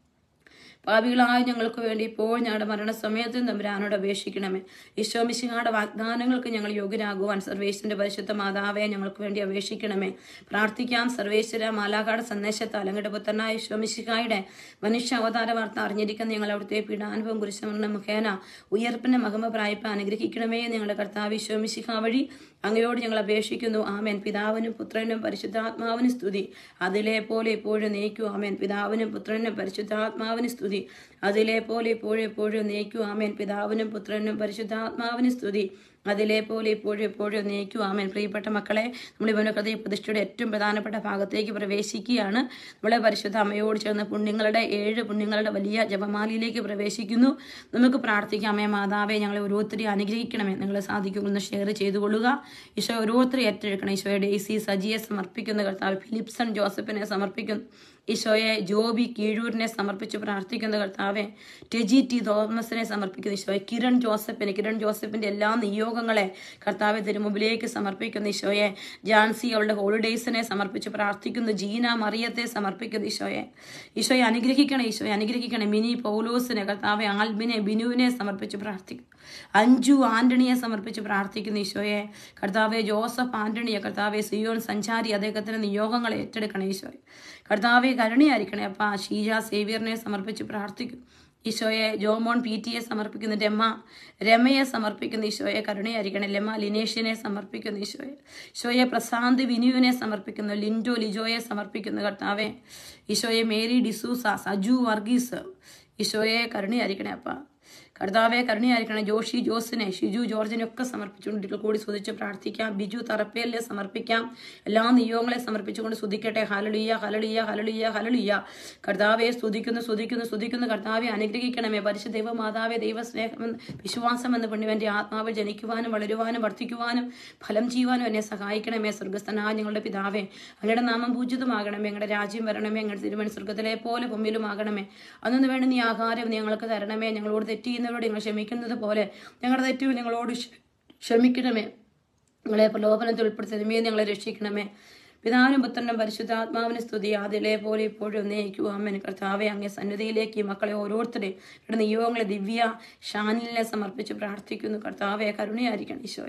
പാപികളായ ഞങ്ങൾക്ക് വേണ്ടി ഇപ്പോൾ ഞങ്ങളുടെ മരണസമയത്തും തമ്പുരാനോട് അപേക്ഷിക്കണമേ ഈശോ മിശിഹായുടെ വാഗ്ദാനങ്ങൾക്ക് ഞങ്ങൾ യോഗ്യരാകുവാൻ സർവേശ്വരന്റെ പരിശുദ്ധ മാതാവെ ഞങ്ങൾക്ക് വേണ്ടി അപേക്ഷിക്കണമേ പ്രാർത്ഥിക്കാം സർവേശ്വര മാലാകാട് സന്ദേശത്താൽ അങ്ങയുടെ പുത്രനായ ഈശോ മിശിഹായുടെ മനുഷ്യ അവതാര വാർത്ത അറിഞ്ഞിരിക്കുന്ന ഞങ്ങൾ അവിടുത്തെ പീഡാനുഭവം കുരിശമരണ മുഖേന ഉയർപ്പിന്റെ മഹിമ പ്രായപ്പ അനുഗ്രഹിക്കണമേ ഞങ്ങളുടെ കർത്താവ് ഈശോ മിശിഹ വഴി അങ്ങയോട് ഞങ്ങൾ അപേക്ഷിക്കുന്നു ആമേൻ പിതാവിനും പുത്രനും പരിശുദ്ധാത്മാവിനും സ്തുതി അതിലെ പോലെ എപ്പോഴും നയിക്കൂ ആമേൻ പിതാവിനും പുത്രനും പരിശുദ്ധാത്മാവിനും സ്തുതി അതിലെ പോലെ എപ്പോഴും എപ്പോഴും നയിക്കൂ ആമേൻ പിതാവിനും പുത്രനും പരിശുദ്ധാത്മാവിനും സ്തുതി അതിലെ പോലെ ഇപ്പോഴും എപ്പോഴും നയിക്കൂ ആമേൻ പ്രിയപ്പെട്ട മക്കളെ നമ്മൾ ഇവന്റെ ഹൃദയ പ്രതിഷ്ഠയുടെ ഏറ്റവും പ്രധാനപ്പെട്ട ഭാഗത്തേക്ക് പ്രവേശിക്കുകയാണ് നമ്മളെ പരിശുദ്ധ അമ്മയോട് ചേർന്ന് പുണ്യങ്ങളുടെ ഏഴ് പുണ്യങ്ങളുടെ വലിയ ജപമാലയിലേക്ക് പ്രവേശിക്കുന്നു നമുക്ക് പ്രാർത്ഥിക്കാം അമ്മേ മാതാവേ ഞങ്ങളെ ഓരോരുത്തരെയും അനുഗ്രഹിക്കണമേ നിങ്ങൾ സാധിക്കുമെന്ന് ഷെയർ ചെയ്തുകൊള്ളുക ഈശോ ഓരോരുത്തരെ ഏറ്റെടുക്കണം ഈശോയെ ഡേസി സജിയെ സമർപ്പിക്കുന്ന കർത്താവ് ഫിലിപ്സൺ ജോസഫിനെ സമർപ്പിക്കുന്നു ഈശോയെ ജോബി കീഴൂരിനെ സമർപ്പിച്ച് പ്രാർത്ഥിക്കുന്ന കർത്താവെ ടെജി ടി തോമസിനെ സമർപ്പിക്കുന്ന ഈശോയെ കിരൺ ജോസഫിനെ കിരൺ ജോസഫിന്റെ എല്ലാ നിയോഗങ്ങളെ കർത്താവെ തിരുമുമ്പിലേക്ക് സമർപ്പിക്കുന്ന ഈശോയെ ജാൻസി അവളുടെ ഹോളിഡേയ്സിനെ സമർപ്പിച്ച് പ്രാർത്ഥിക്കുന്നു ജീന മറിയത്തെ സമർപ്പിക്കുന്നു ഈശോയെ ഈശോയെ അനുഗ്രഹിക്കണേ ഈശോയെ അനുഗ്രഹിക്കണേ മിനി പൗലോസിനെ കർത്താവെ ആൽബിനെ ബിനുവിനെ സമർപ്പിച്ച് പ്രാർത്ഥിക്കുന്നു അഞ്ജു ആന്റണിയെ സമർപ്പിച്ച് പ്രാർത്ഥിക്കുന്നു ഈശോയെ കർത്താവെ ജോസഫ് ആന്റണിയെ കർത്താവെ സിയോൺ സഞ്ചാരി അദ്ദേഹത്തിന്റെ നിയോഗങ്ങളെ ഏറ്റെടുക്കണേ ഈശോയെ കർത്താവെ കരുണയായിരിക്കണേ അപ്പ ഷീജ സേവിയറിനെ സമർപ്പിച്ച് പ്രാർത്ഥിക്കും ഈശോയെ ജോമോൺ പി ടിയെ സമർപ്പിക്കുന്ന രമ രമയെ സമർപ്പിക്കുന്ന ഈശോയെ കരുണയായിരിക്കണേ ലമ ലിനേഷിനെ സമർപ്പിക്കുന്ന ഈശോയെ ഈശോയെ പ്രശാന്ത് വിനുവിനെ സമർപ്പിക്കുന്നു ലിൻഡോ ലിജോയെ സമർപ്പിക്കുന്നു കർത്താവെ ഈശോയെ മേരി ഡിസൂസ സജു വർഗീസ് ഈശോയെ കരുണയായിരിക്കണേ അപ്പ കർത്താവെ കരുണയായിരിക്കണം ജോഷി ജോസിനെ ഷിജു ജോർജിനെ ഒക്കെ സമർപ്പിച്ചുകൊണ്ട് ഇതിൽ കൂടി സ്തുതിച്ച് പ്രാർത്ഥിക്കാം ബിജു തറപ്പേലിനെ സമർപ്പിക്കാം എല്ലാ നിയോഗങ്ങളെ സമർപ്പിച്ചുകൊണ്ട് സ്തുതിക്കട്ടെ ഹലളിയ ഹലളിയ ഹലളിയ ഹലളിയ കർത്താവെ സ്തുതിക്കുന്നു സ്തുതിക്കുന്നു സ്തുതിക്കുന്നു കർത്താവെ അനുഗ്രഹിക്കണമേ പരിശുദ്ധ ദൈവ മാതാവെ ദൈവസ്നേഹം വിശ്വാസം എന്ന് പുണ്യവന്റെ ആത്മാവ് ജനിക്കുവാനും വളരുവാനും വർദ്ധിക്കുവാനും ഫലം ചെയ്യുവാനും എന്നെ സഹായിക്കണമേ സ്വർഗസ്ഥനായ ഞങ്ങളുടെ പിതാവേ അങ്ങയുടെ നാമം പൂജിതമാകണമേ ഞങ്ങളുടെ രാജ്യം വരണമേ ഞങ്ങളുടെ തിരുമണി സ്വർഗത്തിലെ പോലെ ഭൂമിയിലുമാകണമേ അന്നു വേണ്ട നീ ആഹാരം നീ ഞങ്ങൾക്ക് തരണമേ ഞങ്ങളോട് തെറ്റ് ചെയ്യുന്നവരോട് ഞങ്ങൾ ക്ഷമിക്കുന്നത് പോലെ ഞങ്ങളുടെ തെറ്റുകൾ ഞങ്ങളോട് ക്ഷ- ക്ഷമിക്കണമേ ഞങ്ങളെ പ്രലോഭനത്തിൽ ഉൾപ്പെടുത്തണമേ ഞങ്ങളെ രക്ഷിക്കണമേ പിതാവിനും പുത്രനും പരിശുദ്ധാത്മാവിന് സ്തുതി അതിലെ പോലെ ഇപ്പോഴും നയിക്കുക അമ്മൻ കർത്താവെ അങ്ങേ സന്നിധിയിലേക്ക് ഈ മക്കളെ ഓരോരുത്തരെയും ഇവിടെ നിയോഗങ്ങളെ ദിവ്യ ഷാനിലിനെ സമർപ്പിച്ച് പ്രാർത്ഥിക്കുന്നു കർത്താവെ കരുണയായിരിക്കണം ഈശോയെ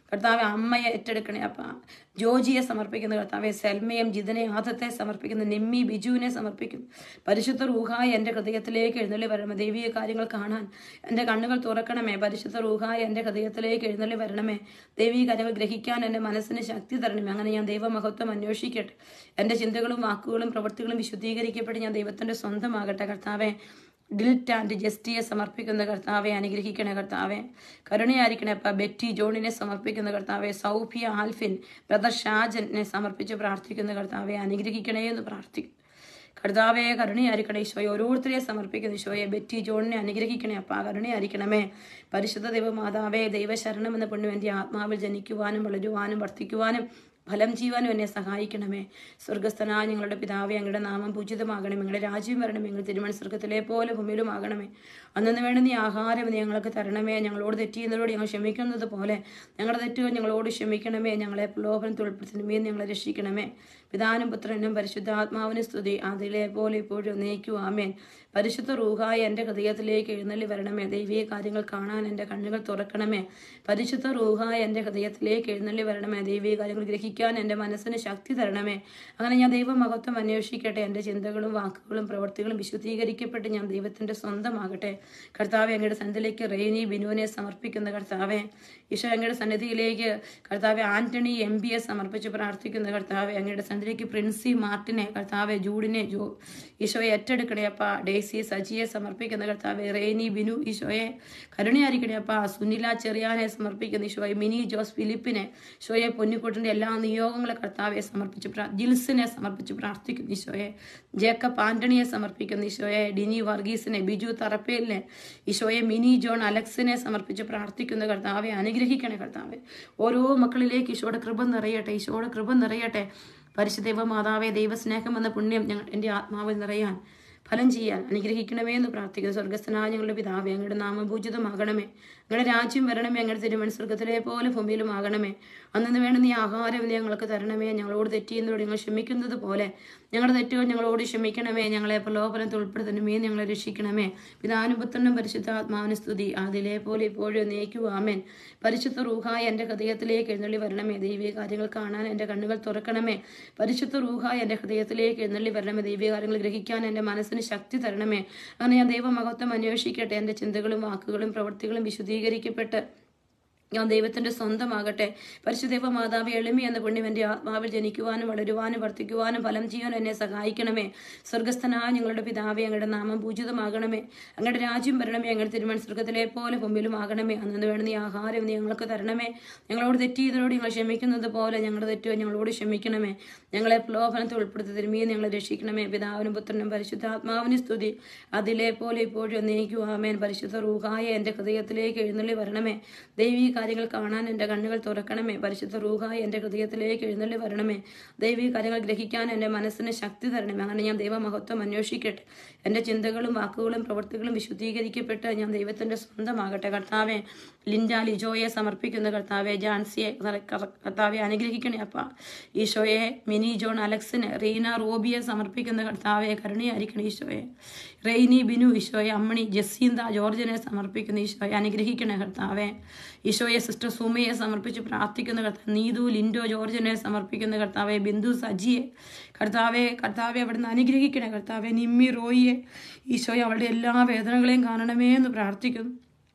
കർത്താവെ അമ്മയെ ഏറ്റെടുക്കണേ അപ്പ ജോജിയെ സമർപ്പിക്കുന്ന കർത്താവെ സെൽമയും ജിതനെ ആദത്തെ സമർപ്പിക്കുന്ന നിമ്മി ബിജുവിനെ സമർപ്പിക്കുന്നു പരിശുദ്ധ റൂഹായി എൻ്റെ ഹൃദയത്തിലേക്ക് എഴുന്നള്ളി വരണമേ ദൈവീയ കാര്യങ്ങൾ കാണാൻ എൻ്റെ കണ്ണുകൾ തുറക്കണമേ പരിശുദ്ധ റൂഹായി എൻ്റെ ഹൃദയത്തിലേക്ക് എഴുന്നള്ളി വരണമേ ദൈവീയ കാര്യങ്ങൾ ഗ്രഹിക്കാൻ എൻ്റെ മനസ്സിന് ശക്തി തരണമേ അങ്ങനെ ഞാൻ ദൈവമഹത്വം അന്വേഷിക്കട്ടെ എൻ്റെ ചിന്തകളും വാക്കുകളും പ്രവൃത്തികളും വിശുദ്ധീകരിക്കപ്പെട്ട് ഞാൻ ദൈവത്തിൻ്റെ സ്വന്തമാകട്ടെ കർത്താവെ ഡിൽറ്റ് ആൻഡ് ജസ്റ്റിയെ സമർപ്പിക്കുന്ന കർത്താവെ അനുഗ്രഹിക്കണേ കർത്താവെ കരുണയായിരിക്കണേ അപ്പ ബെറ്റി ജോണിനെ സമർപ്പിക്കുന്ന കർത്താവെ സൗഫിയ ആൽഫിൻ ബ്രദർ ഷാജനെ സമർപ്പിച്ച് പ്രാർത്ഥിക്കുന്ന കർത്താവെ അനുഗ്രഹിക്കണേ എന്ന് പ്രാർത്ഥിക്കും കർത്താവെ കരുണയായിരിക്കണേ ഈശോയെ ഓരോരുത്തരെയും സമർപ്പിക്കുന്ന ഈശോയെ ബെറ്റി ജോണിനെ അനുഗ്രഹിക്കണേ അപ്പ കരുണയായിരിക്കണമേ പരിശുദ്ധ ദൈവമാതാവേ ദൈവശരണം എന്ന പുണ്യം എൻ്റെ ആത്മാവിൽ ജനിക്കുവാനും വളരുവാനും വർദ്ധിക്കുവാനും ഫലം ചെയ്യുവാനും എന്നെ സഹായിക്കണമേ സ്വർഗസ്ഥനായ ഞങ്ങളുടെ പിതാവേ അങ്ങയുടെ നാമം പൂജിതമാകണമേ ഞങ്ങളുടെ രാജ്യം വരണമേ ഞങ്ങൾ തിരുമൺ സ്വർഗത്തിലെ പോലെ ഭൂമിയിലുമാകണമേ അന്നു വേണ്ട നീ ആഹാരം നീ ഞങ്ങൾക്ക് തരണമേ ഞങ്ങളോട് തെറ്റിയുന്നതോട് ഞങ്ങൾ ക്ഷമിക്കുന്നത് പോലെ ഞങ്ങളുടെ തെറ്റുകൾ ഞങ്ങളോട് ക്ഷമിക്കണമേ ഞങ്ങളെ പ്രലോഭനത്തിൽ ഉൾപ്പെടുത്തണമേ ഞങ്ങളെ രക്ഷിക്കണമേ പിതാനും പുത്രനും പരിശുദ്ധാത്മാവിന് സ്തുതി അതിലെ പോലെ ഇപ്പോഴും നയിക്കൂ ആമേൻ പരിശുദ്ധ റൂഹായി എൻ്റെ ഹൃദയത്തിലേക്ക് എഴുന്നള്ളി വരണമേ ദൈവീയ കാര്യങ്ങൾ കാണാൻ എൻ്റെ കണ്ണുകൾ തുറക്കണമേ പരിശുദ്ധ റൂഹായി എൻ്റെ ഹൃദയത്തിലേക്ക് എഴുന്നള്ളി വരണമേ ദൈവീയ കാര്യങ്ങൾ ഗ്രഹിക്കാൻ എൻ്റെ മനസ്സിന് ശക്തി തരണമേ അങ്ങനെ ഞാൻ ദൈവമഹത്വം അന്വേഷിക്കട്ടെ എൻ്റെ ചിന്തകളും വാക്കുകളും പ്രവൃത്തികളും വിശുദ്ധീകരിക്കപ്പെട്ട് ഞാൻ ദൈവത്തിൻ്റെ സ്വന്തമാകട്ടെ കർത്താവെ അങ്ങയുടെ സന്നിധിയിലേക്ക് റെയിനി ബിനുവിനെ സമർപ്പിക്കുന്ന കർത്താവെ ഈശോ അങ്ങയുടെ സന്നിധിയിലേക്ക് കർത്താവെ ആന്റണി എം ബിയെ സമർപ്പിച്ച് പ്രാർത്ഥിക്കുന്ന കർത്താവെ അങ്ങയുടെ സന്നിധിയിലേക്ക് പ്രിൻസി മാർട്ടിനെ കർത്താവെ ജൂഡിനെ ജോ ഈശോയെ ഏറ്റെടുക്കണേ അപ്പ ഡേസി സജിയെ സമർപ്പിക്കുന്ന കർത്താവെ റെയിനി ബിനു ഈശോയെ കരുണയായിരിക്കണേ അപ്പ സുനില ചെറിയാനെ സമർപ്പിക്കുന്ന ഈശോയെ മിനി ജോസ് ഫിലിപ്പിനെ ഈശോയെ പൊന്നിക്കുട്ടിന്റെ എല്ലാ നിയോഗങ്ങളെ കർത്താവെ സമർപ്പിച്ച് പ്രാ- ജിൽസിനെ സമർപ്പിച്ച് പ്രാർത്ഥിക്കുന്നു ഈശോയെ ജേക്കബ് ആന്റണിയെ സമർപ്പിക്കുന്നു ഈശോയെ ഡിനി വർഗീസിനെ ബിജു തറപ്പേലിനെ ഈശോയെ മിനി ജോൺ അലക്സിനെ സമർപ്പിച്ച് പ്രാർത്ഥിക്കുന്ന കർത്താവെ അനുഗ്രഹിക്കണേ കർത്താവെ ഓരോ മക്കളിലേക്ക് ഈശോയുടെ കൃപ നിറയട്ടെ ഈശോയുടെ കൃപ നിറയട്ടെ പരിശുദ്ധ മാതാവെ ദൈവസ്നേഹം എന്ന പുണ്യം ഞങ്ങൾ എൻ്റെ ആത്മാവിൽ നിറയാൻ ഫലം ചെയ്യാൻ അനുഗ്രഹിക്കണമേ എന്ന് പ്രാർത്ഥിക്കുന്നു സ്വർഗസ്ഥനായ ഞങ്ങളുടെ പിതാവേ അങ്ങയുടെ നാമപൂജിതമാകണമേ അങ്ങയുടെ രാജ്യം വരണമേ അങ്ങയുടെ തിരുമൺ സ്വർഗത്തിലെ പോലെ ഭൂമിയിലും ആകണമേ അന്നു വേണ്ട നീ ആഹാരം നീ ഞങ്ങൾക്ക് തരണമേ ഞങ്ങളോട് തെറ്റിയെന്നോട് ഞങ്ങൾ ക്ഷമിക്കുന്നത് പോലെ ഞങ്ങളുടെ തെറ്റുകൾ ഞങ്ങളോട് ക്ഷമിക്കണമേ ഞങ്ങളെ പ്രലോഭനത്തിൽ ഉൾപ്പെടുത്തണമേ ഞങ്ങളെ രക്ഷിക്കണമേ പിതാനുപുത്രനും പരിശുദ്ധാത്മാവിന് സ്തുതി അതിലെ പോലെ ഇപ്പോഴും നയിക്കുവാമേൻ പരിശുദ്ധ റൂഹായ എൻ്റെ ഹൃദയത്തിലേക്ക് എഴുന്നള്ളി വരണമേ ദൈവീയ കാര്യങ്ങൾ കാണാൻ എൻ്റെ കണ്ണുകൾ തുറക്കണമേ പരിശുദ്ധ റൂഹായ എൻ്റെ ഹൃദയത്തിലേക്ക് എഴുന്നള്ളി വരണമേ ദൈവീയ കാര്യങ്ങൾ ഗ്രഹിക്കാൻ എൻ്റെ മനസ്സിന് ശക്തി തരണമേ അങ്ങനെ ഞാൻ ദൈവമഹത്വം അന്വേഷിക്കട്ടെ എൻ്റെ ചിന്തകളും വാക്കുകളും പ്രവൃത്തികളും വിശുദ്ധീകരിക്കപ്പെട്ട് ഞാൻ ദൈവത്തിന്റെ സ്വന്തമാകട്ടെ പരിശുദ്ധ മാതാവ് എളിമി എന്ന പുണ്യം എൻ്റെ ആത്മാവിൽ ജനിക്കുവാനും വളരുവാനും വർദ്ധിക്കുവാനും ഫലം ചെയ്യാനും എന്നെ സഹായിക്കണമേ സ്വർഗസ്ഥനായ ഞങ്ങളുടെ പിതാവെ അങ്ങയുടെ നാമം പൂജിതമാകണമേ അങ്ങയുടെ രാജ്യം വരണമേ അങ്ങയുടെ തിരുമൺ സ്വർഗത്തിലെ പോലെ മുമ്പിലും ആകണമേ അന്നു വേണ്ട നീ ആഹാരം നീ ഞങ്ങൾക്ക് തരണമേ ഞങ്ങളോട് തെറ്റ് ചെയ്തതോട് ഞങ്ങൾ ക്ഷമിക്കുന്നത് പോലെ ഞങ്ങളുടെ തെറ്റുകൾ ഞങ്ങളോട് ക്ഷമിക്കണമേ ഞങ്ങളെ പ്രലോഭനത്തിൽ ഉൾപ്പെടുത്തി തിരുമിയെ ഞങ്ങളെ രക്ഷിക്കണമേ പിതാവിനും പുത്രനും പരിശുദ്ധാത്മാവിന് സ്തുതി അതിലെ പോലെ ഇപ്പോഴും നീക്കുവാമേൻ പരിശുദ്ധ റൂഹായ എൻ്റെ ഹൃദയത്തിലേക്ക് എഴുന്നള്ളി വരണമേ ദൈവീക കാര്യങ്ങൾ കാണാൻ എൻ്റെ കണ്ണുകൾ തുറക്കണമേ പരിശുദ്ധ റൂഹായ എൻ്റെ ഹൃദയത്തിലേക്ക് എഴുന്നള്ളി വരണമേ ദൈവീക കാര്യങ്ങൾ ഗ്രഹിക്കാൻ എൻ്റെ മനസ്സിന് ശക്തി തരണമേ അങ്ങനെ ഞാൻ ദൈവമഹത്വം അന്വേഷിക്കട്ടെ എൻ്റെ ചിന്തകളും വാക്കുകളും പ്രവൃത്തികളും വിശുദ്ധീകരിക്കപ്പെട്ട് ഞാൻ ദൈവത്തിൻ്റെ സ്വന്തമാകട്ടെ കർത്താവെ ലിൻഡ ലിജോയെ സമർപ്പിക്കുന്ന കർത്താവെ ജാൻസിയെ കർത്താവെ അനുഗ്രഹിക്കണേ അപ്പ ഈശോയെ മിനി ജോൺ അലക്സിന് റീന റോബിയെ സമർപ്പിക്കുന്ന കർത്താവെ കരുണയായിരിക്കണേ ഈശോയെ റെയ്നി ബിനു ഈശോയെ അമ്മണി ജസീന്ത ജോർജിനെ സമർപ്പിക്കുന്ന ഈശോയെ അനുഗ്രഹിക്കണേ കർത്താവെ ഈശോയെ സിസ്റ്റർ സുമയെ സമർപ്പിച്ച് പ്രാർത്ഥിക്കുന്ന കർത്താവ് നീതു ലിൻഡോ ജോർജിനെ സമർപ്പിക്കുന്ന കർത്താവെ ബിന്ദു സജിയെ കർത്താവെ കർത്താവെ അവിടുന്ന് അനുഗ്രഹിക്കണേ കർത്താവെ നിമ്മി റോയിയെ ഈശോയെ അവളുടെ എല്ലാ വേദനകളെയും കാണണമേ എന്ന് പ്രാർത്ഥിക്കുന്നു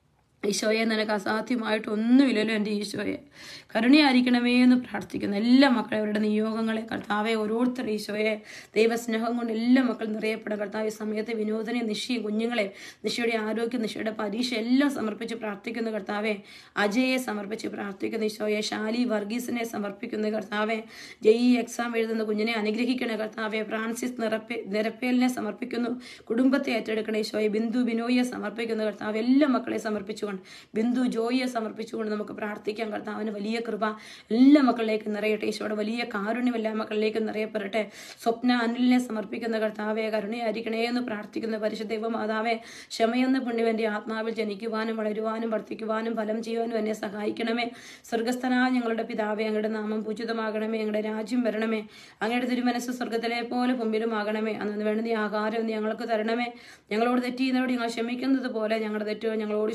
ഈശോയെ നിനക്ക് അസാധ്യമായിട്ട് ഒന്നുമില്ലല്ലോ എൻ്റെ ഈശോയെ കരുണയായിരിക്കണമേ എന്ന് പ്രാർത്ഥിക്കുന്നു എല്ലാ മക്കളെ അവരുടെ നിയോഗങ്ങളെ കർത്താവെ ഓരോരുത്തർ ഈശോയെ ദൈവസ്നേഹം കൊണ്ട് എല്ലാ മക്കളും നിറയപ്പെടാം കർത്താവ് ഈ സമയത്ത് വിനോദനെ നിശ്ചയും കുഞ്ഞുങ്ങളെ നിശയുടെ ആരോഗ്യം നിശയുടെ പരീക്ഷ എല്ലാം സമർപ്പിച്ച് പ്രാർത്ഥിക്കുന്ന കർത്താവെ അജയെ സമർപ്പിച്ച് പ്രാർത്ഥിക്കുന്ന ഈശോയെ ഷാലി വർഗീസിനെ സമർപ്പിക്കുന്ന കർത്താവെ ജയി എക്സാം എഴുതുന്ന കുഞ്ഞിനെ അനുഗ്രഹിക്കണേ കർത്താവെ ഫ്രാൻസിസ് നിറപ്പേ നിരപ്പേലിനെ സമർപ്പിക്കുന്നു കുടുംബത്തെ ഏറ്റെടുക്കണേ ഈശോയെ ബിന്ദു ബിനോയെ സമർപ്പിക്കുന്ന കർത്താവ് എല്ലാ മക്കളെ സമർപ്പിച്ചുകൊണ്ട് ബിന്ദു ജോയിയെ സമർപ്പിച്ചുകൊണ്ട് നമുക്ക് പ്രാർത്ഥിക്കാം കർത്താവിന് വലിയ കൃപ എല്ലാ മക്കളിലേക്ക് നിറയട്ടെ ഈശോയുടെ വലിയ കാരുണ്യം എല്ലാ മക്കളിലേക്ക് നിറയപ്പെടട്ടെ സ്വപ്ന അനിലിനെ സമർപ്പിക്കുന്ന കർത്താവെ കരുണയായിരിക്കണേ എന്ന് പ്രാർത്ഥിക്കുന്ന പരിശുദ്ധ മാതാവെ ക്ഷമയെന്ന പുണ്യവന്റെ ആത്മാവിൽ ജനിക്കുവാനും വളരുവാനും വർദ്ധിക്കുവാനും ഫലം ചെയ്യുവാനും എന്നെ സഹായിക്കണമേ സ്വർഗസ്ഥനായ ഞങ്ങളുടെ പിതാവെ അങ്ങയുടെ നാമം പൂജിതമാകണമേ ഞങ്ങളുടെ രാജ്യം വരണമേ അങ്ങയുടെ തിരുമനസ് സ്വർഗത്തിലെ പോലെ മുമ്പിലുമാകണമേ അന്ന് വേണ്ട നീ ആഹാരം നീ ഞങ്ങൾക്ക് തരണമേ ഞങ്ങളോട് തെറ്റ് ചെയ്യുന്നവരോട് ഞങ്ങൾ ക്ഷമിക്കുന്നത് പോലെ ഞങ്ങളുടെ തെറ്റുകൾ ഞങ്ങളോട് ക്ഷമിക്കണമേ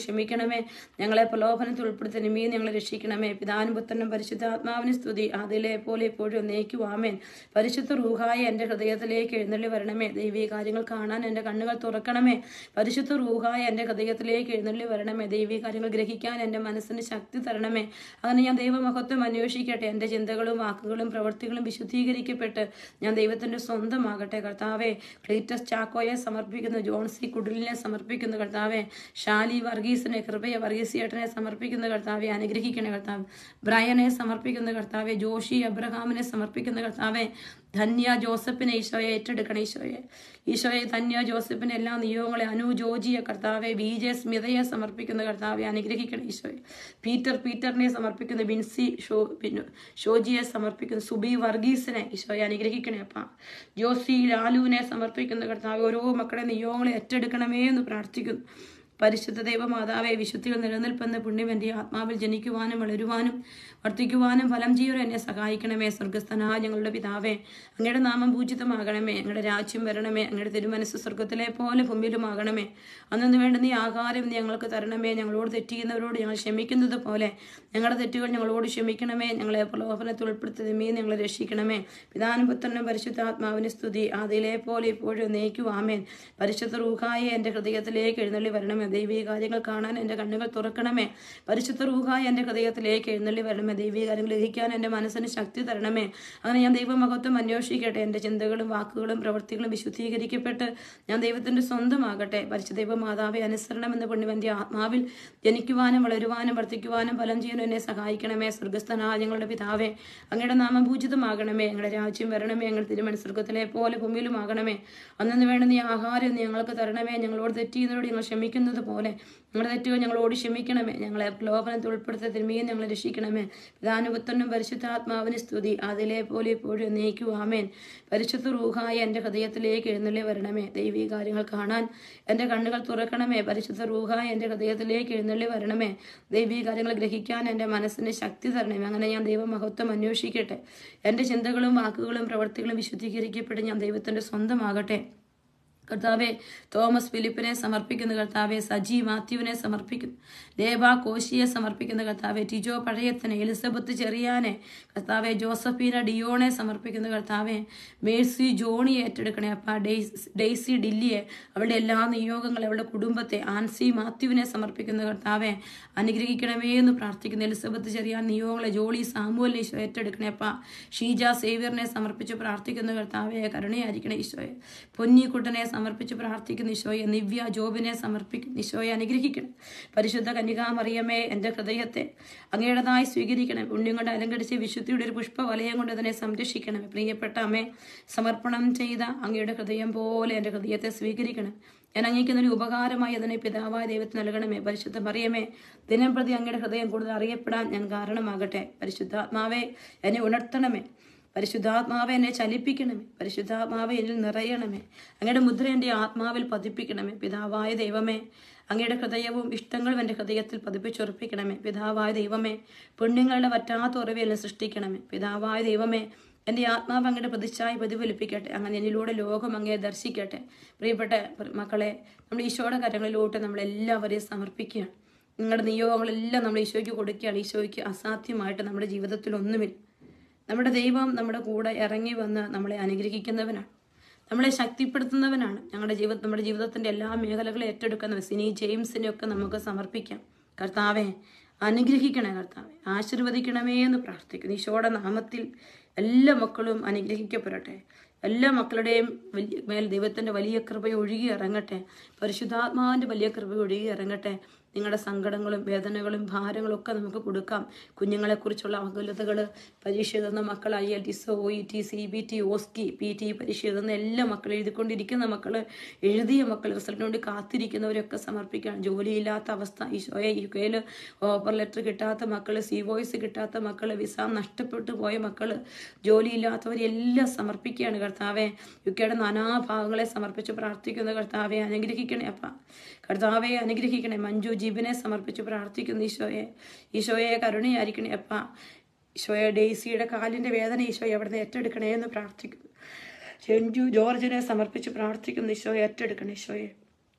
രക്ഷിക്കണമേ ഞങ്ങളെ പ്രലോഭനത്തിൽ ഉൾപ്പെടുത്തി നിമീ ഞങ്ങളെ രക്ഷിക്കണമേ പിതാനും പുത്രനും പരിശുദ്ധാത്മാവിന് സ്തുതി അതിലെ പോലെ എപ്പോഴും നയിക്കുവാമേൻ പരിശുദ്ധ റൂഹായ എൻ്റെ ഹൃദയത്തിലേക്ക് എഴുന്നള്ളി വരണമേ ദൈവീ കാര്യങ്ങൾ കാണാൻ എൻ്റെ കണ്ണുകൾ തുറക്കണമേ പരിശുദ്ധ റൂഹായ എൻ്റെ ഹൃദയത്തിലേക്ക് എഴുന്നള്ളി വരണമേ ദൈവീ കാര്യങ്ങൾ ഗ്രഹിക്കാൻ എൻ്റെ മനസ്സിന് ശക്തി തരണമേ അങ്ങനെ ഞാൻ ദൈവമഹത്വം അന്വേഷിക്കട്ടെ എൻ്റെ ചിന്തകളും വാക്കുകളും പ്രവൃത്തികളും വിശുദ്ധീകരിക്കപ്പെട്ട് ഞാൻ ദൈവത്തിൻ്റെ സ്വന്തമാകട്ടെ കർത്താവെ ക്ലീറ്റസ് ചാക്കോയെ സമർപ്പിക്കുന്നു ജോൺസി കുടിലിനെ സമർപ്പിക്കുന്നു കർത്താവെ ഷാലി വർഗീസിനെ കൃപയ വർഗീസിയേട്ടനെ സമർപ്പിക്കുന്ന കർത്താവെ അനുഗ്രഹിക്കണേ കർത്താവ് ബ്രയനെ സമർപ്പിക്കുന്ന കർത്താവെ ജോഷി അബ്രഹാമിനെ സമർപ്പിക്കുന്ന കർത്താവെ ധന്യ ജോസഫിനെ ഈശോയെ ഏറ്റെടുക്കണം ഈശോയെ ഈശോയെ ധന്യ ജോസഫിനെ എല്ലാ നിയോഗങ്ങളെ അനു ജോജിയെ കർത്താവെ ബി ജെ സ്മിതയെ സമർപ്പിക്കുന്ന കർത്താവെ അനുഗ്രഹിക്കണം ഈശോയെ പീറ്റർ പീറ്ററിനെ സമർപ്പിക്കുന്ന ബിൻസി ഷോ പിന്നെ ഷോജിയെ സമർപ്പിക്കുന്ന സുബി വർഗീസിനെ ഈശോയെ അനുഗ്രഹിക്കണേ അപ്പ ജോസി ലാലുവിനെ സമർപ്പിക്കുന്ന കർത്താവ് ഓരോ മക്കളെ നിയോഗങ്ങളെ ഏറ്റെടുക്കണമേ എന്ന് പ്രാർത്ഥിക്കുന്നു പരിശുദ്ധ ദൈവമാതാവെ വിശുദ്ധികൾ നിലനിൽപ്പെന്ന പുണ്യം എൻ്റെ ആത്മാവിൽ ജനിക്കുവാനും വളരുവാനും വർദ്ധിക്കുവാനും ഫലം ചെയ്യുവാൻ എന്നെ സഹായിക്കണമേ സ്വർഗസ്ഥനായ ഞങ്ങളുടെ പിതാവേ അങ്ങയുടെ നാമം പൂജിതമാകണമേ അങ്ങയുടെ രാജ്യം വരണമേ അങ്ങയുടെ തിരുമനസ് സ്വർഗത്തിലെ പോലെ ഭൂമിയിലുമാകണമേ അന്നു വേണ്ട നീ ആഹാരം നീ ഞങ്ങൾക്ക് തരണമേ ഞങ്ങളോട് തെറ്റിയുന്നവരോട് ഞങ്ങൾ ക്ഷമിക്കുന്നത് പോലെ ഞങ്ങളുടെ തെറ്റുകൾ ഞങ്ങളോട് ക്ഷമിക്കണമേ ഞങ്ങളെ പ്രലോഭനത്തിൽ ഉൾപ്പെടുത്തി മീ ഞങ്ങളെ രക്ഷിക്കണമേ പിതാനും പുത്രനും പരിശുദ്ധാത്മാവിന് സ്തുതി അതിലെ പോലെ ഇപ്പോഴും നയിക്കുവാമേൻ പരിശുദ്ധ റൂഹായെ എൻ്റെ ഹൃദയത്തിലേക്ക് എഴുന്നള്ളി വരണമേ ദൈവീക കാര്യങ്ങൾ കാണാൻ എൻ്റെ കണ്ണുകൾ തുറക്കണമേ പരിശുദ്ധ റൂഹായ എൻ്റെ ഹൃദയത്തിലേക്ക് എഴുന്നള്ളി വരണമേ ദൈവീക കാര്യങ്ങൾ ഗ്രഹിക്കാൻ എൻ്റെ മനസ്സിന് ശക്തി തരണമേ അങ്ങനെ ഞാൻ ദൈവമഹത്വം അന്വേഷിക്കട്ടെ എൻ്റെ ചിന്തകളും വാക്കുകളും പ്രവൃത്തികളും വിശുദ്ധീകരിക്കപ്പെട്ട് ഞാൻ ദൈവത്തിൻ്റെ സ്വന്തമാകട്ടെ പരിശുദ്ധ ദൈവമാതാവെ അനുസരണം എന്ന പുണ്യവന്റെ ആത്മാവിൽ ജനിക്കുവാനും വളരുവാനും വർദ്ധിക്കുവാനും ഫലം ചെയ്യാനും എന്നെ സഹായിക്കണമേ സ്വർഗസ്ഥനായ ഞങ്ങളുടെ പിതാവേ അങ്ങയുടെ നാമം പൂജിതമാകണമേ ഞങ്ങളുടെ രാജ്യം വരണമേ ഞങ്ങൾ തിരുമണി സ്വർഗത്തിലെ പോലെ ഭൂമിയിലുമാകണമേ അന്നു വേണ്ട നീ ആഹാരം നീ ഞങ്ങൾക്ക് തരണമേ ഞങ്ങളോട് തെറ്റിയുന്നതോട് ഞങ്ങൾ ക്ഷമിക്കുന്നത് പോലെ ഞങ്ങളുടെ തെറ്റുകൾ ഞങ്ങളോട് ക്ഷമിക്കണമേ ഞങ്ങളെ പ്രലോഭനത്തിൽ ഉൾപ്പെടുത്തി തിരുമ്മിയും ഞങ്ങളെ രക്ഷിക്കണമേ പിതാനുപുത്രനും പരിശുദ്ധാത്മാവിന് സ്തുതി അതിലെ പോലെ ഇപ്പോഴും നയിക്കുവാമേൻ പരിശുദ്ധ റൂഹായ എൻ്റെ ഹൃദയത്തിലേക്ക് എഴുന്നള്ളി വരണമേ ദൈവീ കാര്യങ്ങൾ കാണാൻ എൻ്റെ കണ്ണുകൾ തുറക്കണമേ പരിശുദ്ധ റൂഹായ എൻ്റെ ഹൃദയത്തിലേക്ക് എഴുന്നള്ളി വരണമേ ദൈവീ കാര്യങ്ങൾ ഗ്രഹിക്കാൻ എൻ്റെ മനസ്സിന് ശക്തി തരണമേ അങ്ങനെ ഞാൻ ദൈവമഹത്വം അന്വേഷിക്കട്ടെ എൻ്റെ ചിന്തകളും വാക്കുകളും പ്രവൃത്തികളും വിശുദ്ധീകരിക്കപ്പെട്ട് ഞാൻ ദൈവത്തിൻ്റെ സ്വന്തമാകട്ടെ കർത്താവെ തോമസ് ഫിലിപ്പിനെ സമർപ്പിക്കുന്ന കർത്താവെ സജി മാത്യുവിനെ സമർപ്പിക്കുന്നു ദേവ കോശിയെ സമർപ്പിക്കുന്ന കർത്താവെ ടിജോ പഴയത്തനെ എലിസബത്ത് ചെറിയാനെ കർത്താവെ ജോസഫീന ഡിയോണെ സമർപ്പിക്കുന്ന കർത്താവെ മേഴ്സി ജോണിയെ ഏറ്റെടുക്കണേ അപ്പ ഡെയ്സ് ഡെയ്സി ഡില്ലിയെ അവളുടെ എല്ലാ നിയോഗങ്ങളും അവളുടെ കുടുംബത്തെ ആൻസി മാത്യുവിനെ സമർപ്പിക്കുന്ന കർത്താവെ അനുഗ്രഹിക്കണമേ എന്ന് പ്രാർത്ഥിക്കുന്നു എലിസബത്ത് ചെറിയാൻ നിയോഗങ്ങളെ ജോളി സാമുവലിനെ ഈശോ ഏറ്റെടുക്കണേ അപ്പ ഷീജ സേവ്യറിനെ സമർപ്പിച്ച് പ്രാർത്ഥിക്കുന്ന കർത്താവെ കരുണയായിരിക്കണേ ഈശോയെ പൊന്നിക്കുട്ടനെ സമർപ്പിച്ച് പ്രാർത്ഥിക്കുന്ന ഈശോയെ നിവ്യ ജോബിനെ സമർപ്പിക്കുന്ന ഈശോയെ അനുഗ്രഹിക്കണം പരിശുദ്ധ കന്യകാമറിയമേ എൻ്റെ ഹൃദയത്തെ അങ്ങയുടേതായി സ്വീകരിക്കണം പുണ്യം കൊണ്ട് അലങ്കരിച്ച് വിശുദ്ധിയുടെ ഒരു പുഷ്പവലയം കൊണ്ട് അതിനെ സംരക്ഷിക്കണം പ്രിയപ്പെട്ട അമ്മേ സമർപ്പണം ചെയ്ത അങ്ങയുടെ ഹൃദയം പോലെ എൻ്റെ ഹൃദയത്തെ സ്വീകരിക്കണം ഞാൻ അങ്ങേക്കുന്നൊരു ഉപകാരമായി അതിനെ പിതാവായ ദൈവത്തിന് നൽകണമേ പരിശുദ്ധ മറിയമേ ദിനം പ്രതി അങ്ങയുടെ ഹൃദയം കൂടുതൽ അറിയപ്പെടാൻ ഞാൻ കാരണമാകട്ടെ പരിശുദ്ധാത്മാവേ എന്നെ ഉണർത്തണമേ പരിശുദ്ധാത്മാവെ എന്നെ ചലിപ്പിക്കണമേ പരിശുദ്ധാത്മാവെ എന്നിൽ നിറയണമേ അങ്ങയുടെ മുദ്ര എൻ്റെ ആത്മാവിൽ പതിപ്പിക്കണമേ പിതാവായ ദൈവമേ അങ്ങയുടെ ഹൃദയവും ഇഷ്ടങ്ങളും എൻ്റെ ഹൃദയത്തിൽ പതിപ്പിച്ചുറപ്പിക്കണമേ പിതാവായ ദൈവമേ പുണ്യങ്ങളുടെ വറ്റാത്ത ഉറവിയെന്നെ സൃഷ്ടിക്കണമേ പിതാവായ ദൈവമേ എൻ്റെ ആത്മാവ് അങ്ങയുടെ പ്രതിച്ഛായ പ്രതിഫലിപ്പിക്കട്ടെ അങ്ങനെ എന്നിലൂടെ ലോകം അങ്ങയെ ദർശിക്കട്ടെ പ്രിയപ്പെട്ട മക്കളെ നമ്മൾ ഈശോയുടെ കരങ്ങളിലോട്ട് നമ്മളെല്ലാവരെയും സമർപ്പിക്കുകയാണ് നിങ്ങളുടെ നിയോഗങ്ങളെല്ലാം നമ്മൾ ഈശോയ്ക്ക് കൊടുക്കുകയാണ് ഈശോയ്ക്ക് അസാധ്യമായിട്ട് നമ്മുടെ ജീവിതത്തിൽ ഒന്നുമില്ല നമ്മുടെ ദൈവം നമ്മുടെ കൂടെ ഇറങ്ങി വന്ന് നമ്മളെ അനുഗ്രഹിക്കുന്നവനാണ് നമ്മളെ ശക്തിപ്പെടുത്തുന്നവനാണ് ഞങ്ങളുടെ ജീവിത നമ്മുടെ ജീവിതത്തിന്റെ എല്ലാ മേഖലകളും ഏറ്റെടുക്കുന്ന സിനി ജെയിംസിനെ ഒക്കെ നമുക്ക് സമർപ്പിക്കാം കർത്താവെ അനുഗ്രഹിക്കണേ കർത്താവെ ആശീർവദിക്കണമേ എന്ന് പ്രാർത്ഥിക്കുന്നു ഈശോയുടെ നാമത്തിൽ എല്ലാ മക്കളും അനുഗ്രഹിക്കപ്പെടട്ടെ എല്ലാ മക്കളുടെയും വലിയ മേൽ ദൈവത്തിന്റെ വലിയ കൃപ ഒഴുകി ഇറങ്ങട്ടെ പരിശുദ്ധാത്മാവിന്റെ വലിയ കൃപ ഒഴുകി ഇറങ്ങട്ടെ നിങ്ങളുടെ സങ്കടങ്ങളും വേദനകളും ഭാരങ്ങളും ഒക്കെ നമുക്ക് കൊടുക്കാം കുഞ്ഞുങ്ങളെക്കുറിച്ചുള്ള ആകുലതകൾ പരീക്ഷ എഴുതുന്ന മക്കൾ I L T C O E T C B T OSCE P T പരീക്ഷ എഴുതുന്ന എല്ലാ മക്കളും എഴുതിക്കൊണ്ടിരിക്കുന്ന മക്കൾ എഴുതിയ മക്കൾ റിസൾട്ടിന് വേണ്ടി കാത്തിരിക്കുന്നവരൊക്കെ സമർപ്പിക്കുകയാണ് ജോലിയില്ലാത്ത അവസ്ഥ ഈശോയെ യു കെയിൽ ഓഫർ ലെറ്റർ കിട്ടാത്ത മക്കൾ സി വോയിസ് കിട്ടാത്ത മക്കൾ വിസ നഷ്ടപ്പെട്ടു പോയ മക്കൾ ജോലിയില്ലാത്തവരെല്ലാം സമർപ്പിക്കുകയാണ് കർത്താവെ യു കെയുടെ നാനാഭാഗങ്ങളെ സമർപ്പിച്ച് പ്രാർത്ഥിക്കുന്ന കർത്താവെ അനുഗ്രഹിക്കണേ അപ്പ കർത്താവെ അനുഗ്രഹിക്കണേ മഞ്ജു ജിബിനെ സമർപ്പിച്ച് പ്രാർത്ഥിക്കുന്നു ഈശോയെ ഈശോയെ കരുണയായിരിക്കണേ അപ്പ ഈശോയെ ഡെയ്സിയുടെ കാലിന്റെ വേദന ഈശോയെ അവിടുന്ന് ഏറ്റെടുക്കണേ എന്ന് പ്രാർത്ഥിക്കുന്നു ചെഞ്ചു ജോർജിനെ സമർപ്പിച്ച് പ്രാർത്ഥിക്കുന്നു ഈശോയെ ഏറ്റെടുക്കണേ ഈശോയെ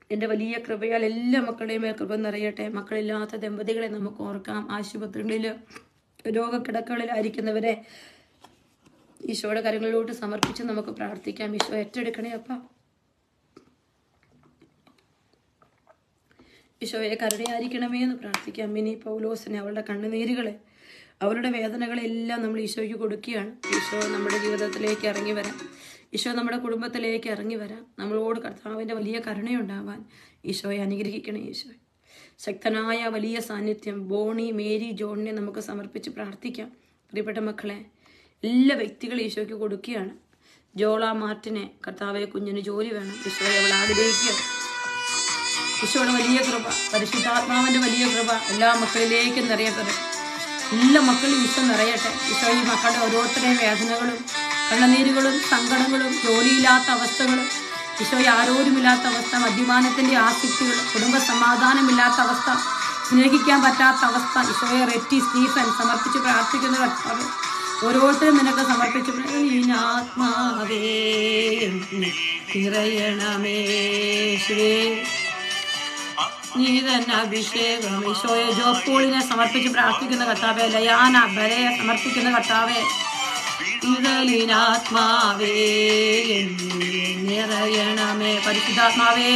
എൻ്റെ വലിയ കൃപയാൽ എല്ലാ മക്കളുടെയും മേൽ കൃപ നിറയട്ടെ മക്കളില്ലാത്ത ദമ്പതികളെ നമുക്ക് ഓർക്കാം ആശുപത്രികളിൽ രോഗക്കിടക്കകളിലായിരിക്കുന്നവരെ ഈശോയുടെ കരങ്ങളിലോട്ട് സമർപ്പിച്ച് നമുക്ക് പ്രാർത്ഥിക്കാം ഈശോ ഏറ്റെടുക്കണേ അപ്പ ഈശോയെ കരുണയായിരിക്കണമേ എന്ന് പ്രാർത്ഥിക്കാം മിനി പൗലോസിനെ അവളുടെ കണ്ണുനീരുകളെ അവരുടെ വേദനകളെല്ലാം നമ്മൾ ഈശോയ്ക്ക് കൊടുക്കുകയാണ് ഈശോ നമ്മുടെ ജീവിതത്തിലേക്ക് ഇറങ്ങി വരാം ഈശോ നമ്മുടെ കുടുംബത്തിലേക്ക് ഇറങ്ങി വരാം നമ്മളോട് കർത്താവിൻ്റെ വലിയ കരുണയുണ്ടാവാൻ ഈശോയെ അനുഗ്രഹിക്കണേ ഈശോ ശക്തനായ വലിയ സാന്നിധ്യം ബോണി മേരി ജോണിനെ നമുക്ക് സമർപ്പിച്ച് പ്രാർത്ഥിക്കാം പ്രിയപ്പെട്ട മക്കളെ എല്ലാ വ്യക്തികളും ഈശോയ്ക്ക് കൊടുക്കുകയാണ് ജോള മാർട്ടിനെ കർത്താവെ കുഞ്ഞിന് ജോലി വേണം ഈശോയെ അവൾ ആഗ്രഹിക്കുകയാണ് ഈശോയുടെ വലിയ കൃപ പരിശുദ്ധാത്മാവിന്റെ വലിയ കൃപ എല്ലാ മക്കളിലേക്കും നിറയട്ടെ എല്ലാ മക്കളും ഈശോ നിറയട്ടെ ഈശോ ഈ മക്കളുടെ ഓരോരുത്തരുടെയും വേദനകളും കണ്ണുനീരുകളും സങ്കടങ്ങളും ജോലിയില്ലാത്ത അവസ്ഥകളും ഈശോ ആരോരുമില്ലാത്ത അവസ്ഥ മദ്യപാനത്തിന്റെ ആസക്തികൾ കുടുംബ സമാധാനമില്ലാത്ത അവസ്ഥ സ്നേഹിക്കാൻ പറ്റാത്ത അവസ്ഥ ഈശോയെ റെറ്റി സ്റ്റീഫൻ സമർപ്പിച്ച് പ്രാർത്ഥിക്കുന്ന കർത്താവ് ഓരോരുത്തരും നിനക്ക് സമർപ്പിച്ചു ആത്മാവേ നിറയണമേ ശിവേ നീ തന്നെ അഭിഷേകം ഈശോയെ ജോപ്പോളിനെ സമർപ്പിച്ച് പ്രാർത്ഥിക്കുന്ന കർത്താവെ ലയാന ബലയെ സമർപ്പിക്കുന്ന കർത്താവെ ഇതലിനാത്മാവേ എന്നിൽ നിറയണമേ പരിശുദ്ധാത്മാവേ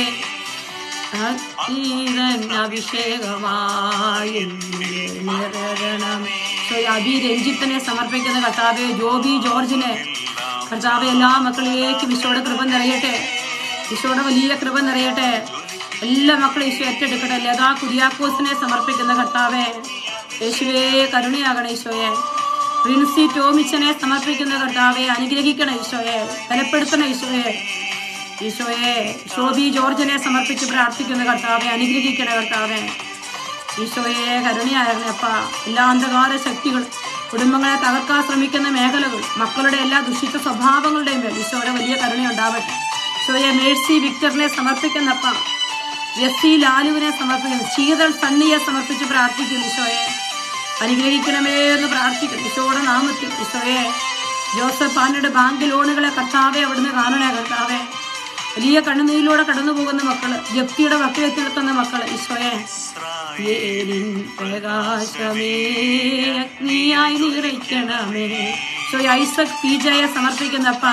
നീതൻ അഭിഷേകമായി എന്നിൽ നിറയണമേ ഈശോയെ അബി രഞ്ജിത്തിനെ സമർപ്പിക്കുന്ന കർത്താവെ ജോബി ജോർജിനെ കർത്താവെ എല്ലാ മക്കളിലേക്കും ഈശോയുടെ കൃപ നിറയട്ടെ ഈശോയുടെ വലിയ കൃപ നിറയട്ടെ എല്ലാ മക്കളും ഈശോ ഏറ്റെടുക്കട്ടെ ലതാ കുര്യാക്കോസിനെ സമർപ്പിക്കുന്ന കർത്താവെ യേശുവേ കരുണയാകണേ ഈശോയെ പ്രിൻസി ടോമിച്ചനെ സമർപ്പിക്കുന്ന കർത്താവെ അനുഗ്രഹിക്കണം ഈശോയെ ബലപ്പെടുത്തണം ഈശോയെ ഈശോയെ ശോഭി ജോർജിനെ സമർപ്പിച്ച് പ്രാർത്ഥിക്കുന്ന കർത്താവെ അനുഗ്രഹിക്കണ കർത്താവെ ഈശോയെ കരുണയാകണേ അപ്പ എല്ലാ അന്ധകാര ശക്തികൾ കുടുംബങ്ങളെ തകർക്കാൻ ശ്രമിക്കുന്ന മേഖലകൾ മക്കളുടെ എല്ലാ ദുഷിച്ച സ്വഭാവങ്ങളുടെയും മേൽ ഈശോയുടെ വലിയ കരുണയുണ്ടാവട്ടെ ഈശോയെ മേഴ്സി വിക്ടറിനെ സമർപ്പിക്കുന്നപ്പ എസ് സി ലാലുവിനെ സമർപ്പിക്കുന്നു ശീതൾ സണ്ണിയെ സമർപ്പിച്ച് പ്രാർത്ഥിക്കുന്നു ഈശോയെ അനുഗ്രഹിക്കണമേ എന്ന് പ്രാർത്ഥിക്കുന്നു ഈശോയുടെ നാമത്തിൽ ഈശോയെ ജോസഫ് ആനയുടെ ബാങ്ക് ലോണുകളെ കർത്താവെ അവിടുന്ന് കാണണേ കർത്താവെ വലിയ കണ്ണുനീരിലൂടെ കടന്നു പോകുന്ന മക്കള് ജപ്തിയുടെ വക്കലെത്തി നിൽക്കുന്ന മക്കള് ഈശോയെ ഏലിൻ പ്രകാശമേ അഗ്നിയായി നിറയ്ക്കണമേ ഈശോയെ ഐസക് പി ജയെ സമർപ്പിക്കുന്നപ്പ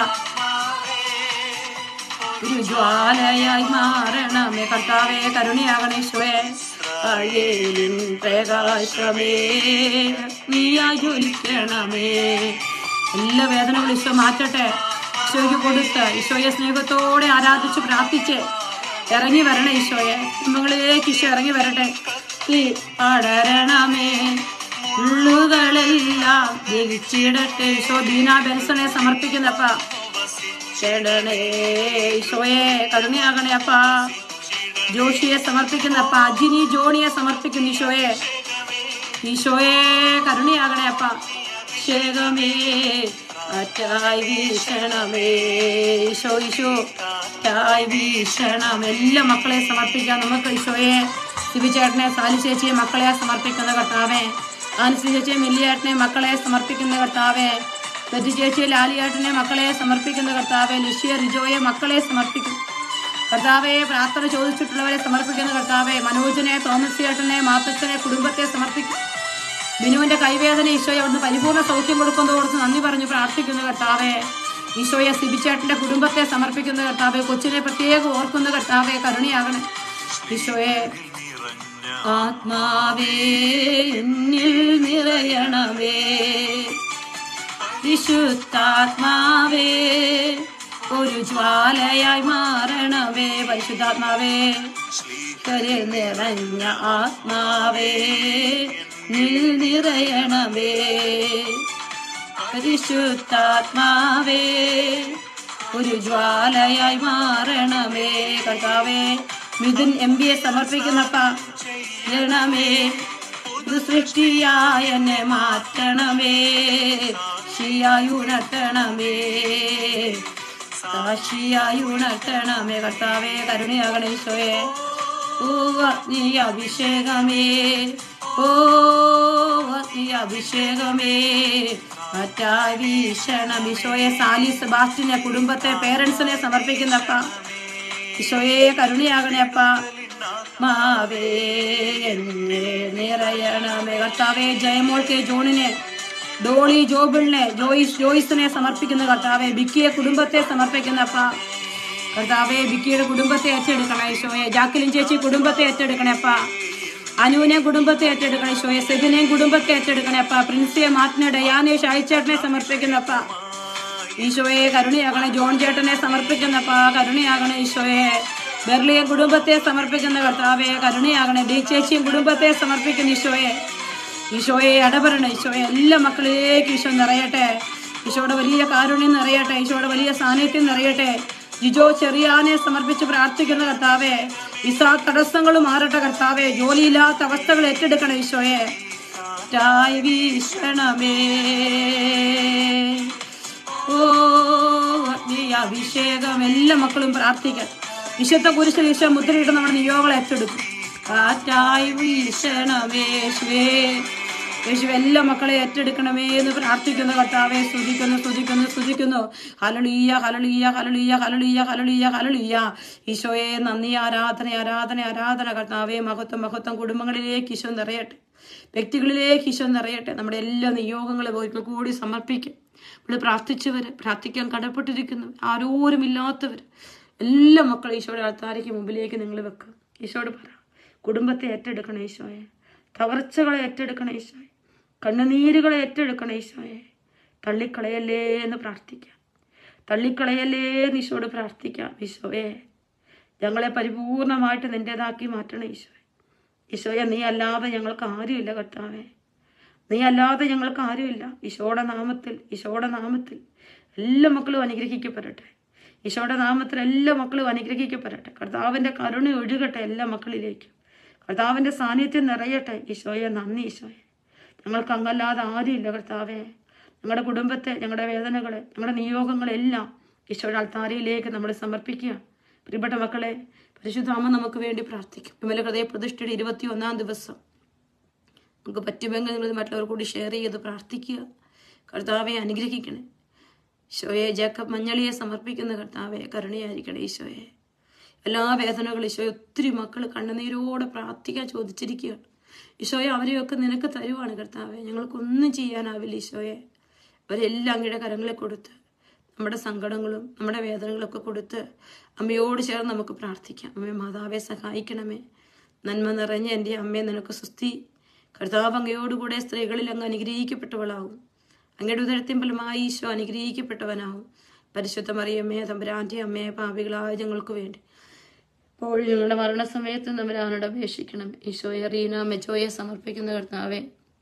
ഒരു ജ്വാലയായി മാറണമേ കർത്താവേ കരുണയാകണേ ഈശോയെ അഴേലിൻ പ്രകാശമേ നീയായി ജ്വലിക്കണമേ എല്ലാ വേദനകളും ഈശോ മാറ്റട്ടെ ഈശോയ്ക്ക് കൊടുത്ത് ഈശോയെ സ്നേഹത്തോടെ ആരാധിച്ച് പ്രാർത്ഥിച്ച് ഇറങ്ങി വരണേ ഈശോയെ കുടുംബങ്ങളിലേക്ക് ഈശോ ഇറങ്ങി വരട്ടെ ഈ പടരണമേ ഉള്ളുകളെല്ലാം ജയിച്ചിടട്ടെ ഈശോ ദീന ബെൻസനെ സമർപ്പിക്കുന്നപ്പ ചേടണേ ഈശോയെ കരുണയാകണേ അപ്പ ജോഷിയെ സമർപ്പിക്കുന്നപ്പ അജിനി ജോണിയെ സമർപ്പിക്കുന്നു ഈശോയെ ഈശോയെ കരുണയാകണേ അപ്പ ശേഖമേ അറ്റായി വീക്ഷണമേ ഈശോ ഈശോ അറ്റായി വീക്ഷണം എല്ലാ മക്കളെ സമർപ്പിക്കാം നമുക്ക് ഈശോയെ ശിവചേട്ടനെ സാലി ചേച്ചിയെ മക്കളെ സമർപ്പിക്കുന്ന കർത്താവേ ആൻസി ചേച്ചിയെ മില്ലിയേട്ടനെ മക്കളെ സമർപ്പിക്കുന്ന കർത്താവേ ബെറ്റി ചേച്ചിയെ ലാലിയേട്ടനെ മക്കളെ സമർപ്പിക്കുന്ന കർത്താവെ ലുഷ്യ റിജോയെ മക്കളെ സമർപ്പിക്കുന്നു കർത്താവെ പ്രാർത്ഥന ചോദിച്ചിട്ടുള്ളവരെ സമർപ്പിക്കുന്ന കർത്താവെ മനോജിനെ തോമസ് ചേട്ടനെ മാത്തച്ഛനെ കുടുംബത്തെ സമർപ്പിക്കും ബിനുവിന്റെ കൈവേദന ഈശോയെ അവിടുന്ന് പരിപൂർണ്ണ സൗഖ്യം കൊടുക്കുന്നതോർത്ത് നന്ദി പറഞ്ഞു പ്രാർത്ഥിക്കുന്ന കർത്താവെ ഈശോയെ സിബിച്ചേട്ടന്റെ കുടുംബത്തെ സമർപ്പിക്കുന്ന കർത്താവെ കൊച്ചിനെ പ്രത്യേകം ഓർക്കുന്ന കർത്താവെ കരുണയാകണം ഈശോയെ ആത്മാവേ എന്നിൽ നിറയണമേ വിശുദ്ധാത്മാവേ ഒരു ജ്വാലയായി മാറണമേ പരിശുദ്ധാത്മാവേ കരു നിറഞ്ഞ ആത്മാവേ നിൽ നിറയണമേ പരിശുദ്ധാത്മാവേ ഒരു ജ്വാലയായി മാറണമേ കർത്താവേ മിഥുൻ എം ബി എ സമർപ്പിക്കുന്നപ്പ ണമേ ഒരു സൃഷ്ടിയായ എന്നെ മാറ്റണമേ സാക്ഷിയായി ഉണർത്തണമേ സാക്ഷിയായി ഉണർത്തണമേ കർത്താവേ കരുണയാകണേ ഈശോയെ ഓ അഗ്നി അഭിഷേകമേ ഓ അഗ്നി അഭിഷേകമേ മറ്റായി വീക്ഷണം ഈശോയെ സാലി സെബാസ്റ്റിനെ കുടുംബത്തെ പേരൻസിനെ സമർപ്പിക്കുന്നപ്പ ഈശോയെ കരുണയാകണേ അപ്പ മാവേ എന്നെ നിറയണമേ കർത്താവേ ജയമോൾക്ക് ജോണിനെ ഡോളി ജോബിളിനെ ജോയിസ് ജോയിസിനെ സമർപ്പിക്കുന്ന കർത്താവെ ബിക്കിയെ കുടുംബത്തെ സമർപ്പിക്കുന്ന അപ്പ കർത്താവെ ബിക്കിയുടെ കുടുംബത്തെ ഏറ്റെടുക്കണേ ഈശോയെ ജാക്കിലിൻ ചേച്ചി കുടുംബത്തെ ഏറ്റെടുക്കണേ അപ്പ അനുവിനെ കുടുംബത്തെ ഏറ്റെടുക്കണേ ഈശോയെ സെബിനെയും കുടുംബത്തെ ഏറ്റെടുക്കണേ അപ്പ പ്രിൻസിയെ മാറ്റിനെ ഡയാനെ ഷായിച്ചേട്ടനെ സമർപ്പിക്കുന്നപ്പ ഈശോയെ കരുണയാകണേ ജോൺ ചേട്ടനെ സമർപ്പിക്കുന്നപ്പ കരുണയാകണേ ഈശോയെ ബെർലിയെ കുടുംബത്തെ സമർപ്പിക്കുന്ന കർത്താവെ കരുണയാകണേ ഡി ചേച്ചിയും കുടുംബത്തെ സമർപ്പിക്കുന്ന ഈശോയെ ഈശോയെ ഇടപെടണ ഈശോയെ എല്ലാ മക്കളിലേക്ക് ഈശോ നിറയട്ടെ ഈശോയുടെ വലിയ കാരുണ്യം നിറയട്ടെ ഈശോയുടെ വലിയ സാന്നിധ്യം നിറയട്ടെ ജിജോ ചെറിയാനെ സമർപ്പിച്ച് പ്രാർത്ഥിക്കുന്ന കർത്താവെ ഇസാ തടസ്സങ്ങൾ മാറട്ടെ കർത്താവെ ജോലിയില്ലാത്ത അവസ്ഥകൾ ഏറ്റെടുക്കണം ഈശോയെ ായി വീശണമേ ഓ നീ അഭിഷേകം എല്ലാ മക്കളും പ്രാർത്ഥിക്കാം വിശുദ്ധ കുരിശിൽ ഈശോ മുദ്രയിട്ട് നമ്മുടെ നിയോഗങ്ങൾ ഏറ്റെടുക്കും കാറ്റായി വീശണമേ യേശുവേ യേശു എല്ലാ മക്കളെ ഏറ്റെടുക്കണമേ എന്ന് പ്രാർത്ഥിക്കുന്നു കർത്താവെ സ്തുതിക്കുന്നു സ്തുതിക്കുന്നു സ്തുതിക്കുന്നു ഹലളിയ ഹലളിയ ഹലളിയ ഹലളിയ ഹലളിയ ഹലളിയ ഈശോയെ നന്ദി ആരാധന ആരാധന ആരാധന കർത്താവെ മഹത്വം മഹത്വം കുടുംബങ്ങളിലേക്ക് ഈശോ നിറയട്ടെ വ്യക്തികളിലേക്ക് ഈശോ നിറയട്ടെ നമ്മുടെ എല്ലാ നിയോഗങ്ങളും ഒരിക്കൽ കൂടി സമർപ്പിക്കും നമ്മൾ പ്രാർത്ഥിച്ചവർ പ്രാർത്ഥിക്കാൻ കടപ്പെട്ടിരിക്കുന്നവർ ആരോരുമില്ലാത്തവർ എല്ലാ മക്കളും ഈശോയുടെ ആൾത്താരയ്ക്ക് മുമ്പിലേക്ക് നിങ്ങൾ വെക്കുക ഈശോയോട് പറ കുടുംബത്തെ ഏറ്റെടുക്കണം ഈശോയെ തകർച്ചകളെ ഏറ്റെടുക്കണം ഈശോയെ കണ്ണുനീരുകളെ ഏറ്റെടുക്കണം ഈശോയെ തള്ളിക്കളയല്ലേ എന്ന് പ്രാർത്ഥിക്കാം തള്ളിക്കളയല്ലേ എന്ന് ഈശോയോട് പ്രാർത്ഥിക്കാം ഈശോയെ ഞങ്ങളെ പരിപൂർണമായിട്ട് നിൻ്റെതാക്കി മാറ്റണം ഈശോയെ ഈശോയെ നീ അല്ലാതെ ഞങ്ങൾക്ക് ആരുമില്ല കർത്താവേ നീ അല്ലാതെ ഞങ്ങൾക്ക് ആരുമില്ല ഈശോയുടെ നാമത്തിൽ ഈശോയുടെ നാമത്തിൽ എല്ലാ മക്കളും അനുഗ്രഹിക്കപ്പെടട്ടെ ഈശോയുടെ നാമത്തിൽ എല്ലാ മക്കളും അനുഗ്രഹിക്കപ്പെടട്ടെ കർത്താവിൻ്റെ കരുണ ഒഴുകട്ടെ എല്ലാ മക്കളിലേക്കും കർത്താവിൻ്റെ സാന്നിധ്യം നിറയട്ടെ ഈശോയെ നന്ദി ഈശോയെ ഞങ്ങൾക്ക് അങ്ങല്ലാതെ ആരുമില്ല കർത്താവേ ഞങ്ങളുടെ കുടുംബത്തെ ഞങ്ങളുടെ വേദനകളെ ഞങ്ങളുടെ നിയോഗങ്ങളെല്ലാം ഈശോയുടെ അൾത്താരയിലേക്ക് നമ്മൾ സമർപ്പിക്കുക പ്രിയപ്പെട്ട മക്കളെ പരിശുദ്ധാമ നമുക്ക് വേണ്ടി പ്രാർത്ഥിക്കും വിമല ഹൃദയ പ്രതിഷ്ഠയുടെ ഇരുപത്തി ഒന്നാം ദിവസം നമുക്ക് പറ്റുമെങ്കിൽ നിങ്ങൾ മറ്റുള്ളവർ കൂടി ഷെയർ ചെയ്ത് പ്രാർത്ഥിക്കുക കർത്താവെ അനുഗ്രഹിക്കണേ ഈശോയെ ജേക്കബ് മഞ്ഞളിയെ സമർപ്പിക്കുന്ന കർത്താവെ കരുണയായിരിക്കണേ ഈശോയെ എല്ലാ വേദനകളും ഈശോയെ ഒത്തിരി മക്കൾ കണ്ണുനീരോടെ പ്രാർത്ഥിക്കാൻ ചോദിച്ചിരിക്കുകയാണ് ഈശോയെ അവരെയൊക്കെ നിനക്ക് തരുവാണ് കർത്താവെ ഞങ്ങൾക്കൊന്നും ചെയ്യാനാവില്ല ഈശോയെ അവരെല്ലാം അങ്ങയുടെ കരങ്ങളെ കൊടുത്ത് നമ്മുടെ സങ്കടങ്ങളും നമ്മുടെ വേദനകളൊക്കെ കൊടുത്ത് അമ്മയോട് ചേർന്ന് നമുക്ക് പ്രാർത്ഥിക്കാം അമ്മേ മാതാവെ സഹായിക്കണമേ നന്മ നിറഞ്ഞ എൻ്റെ അമ്മയെ നിനക്ക് സുസ്തി കർത്താവ് അങ്ങയോടുകൂടെ സ്ത്രീകളിൽ അങ്ങ് അനുഗ്രഹിക്കപ്പെട്ടവളാവും അങ്ങയുടെ ഉദരത്തിൻ ഫലമായി ഈശോ അനുഗ്രഹിക്കപ്പെട്ടവനാവും പരിശുദ്ധ മറിയമ്മേ തമ്പുരാൻ്റെ അമ്മയെ പാപികളായ ഞങ്ങൾക്ക് വേണ്ടി ഇപ്പോൾ ഞങ്ങളുടെ മരണസമയത്ത് തമ്പുരാനോട് അപേക്ഷിക്കണം ഈശോയെ റീന മെച്ചോയെ സമർപ്പിക്കുന്ന കർത്താവെ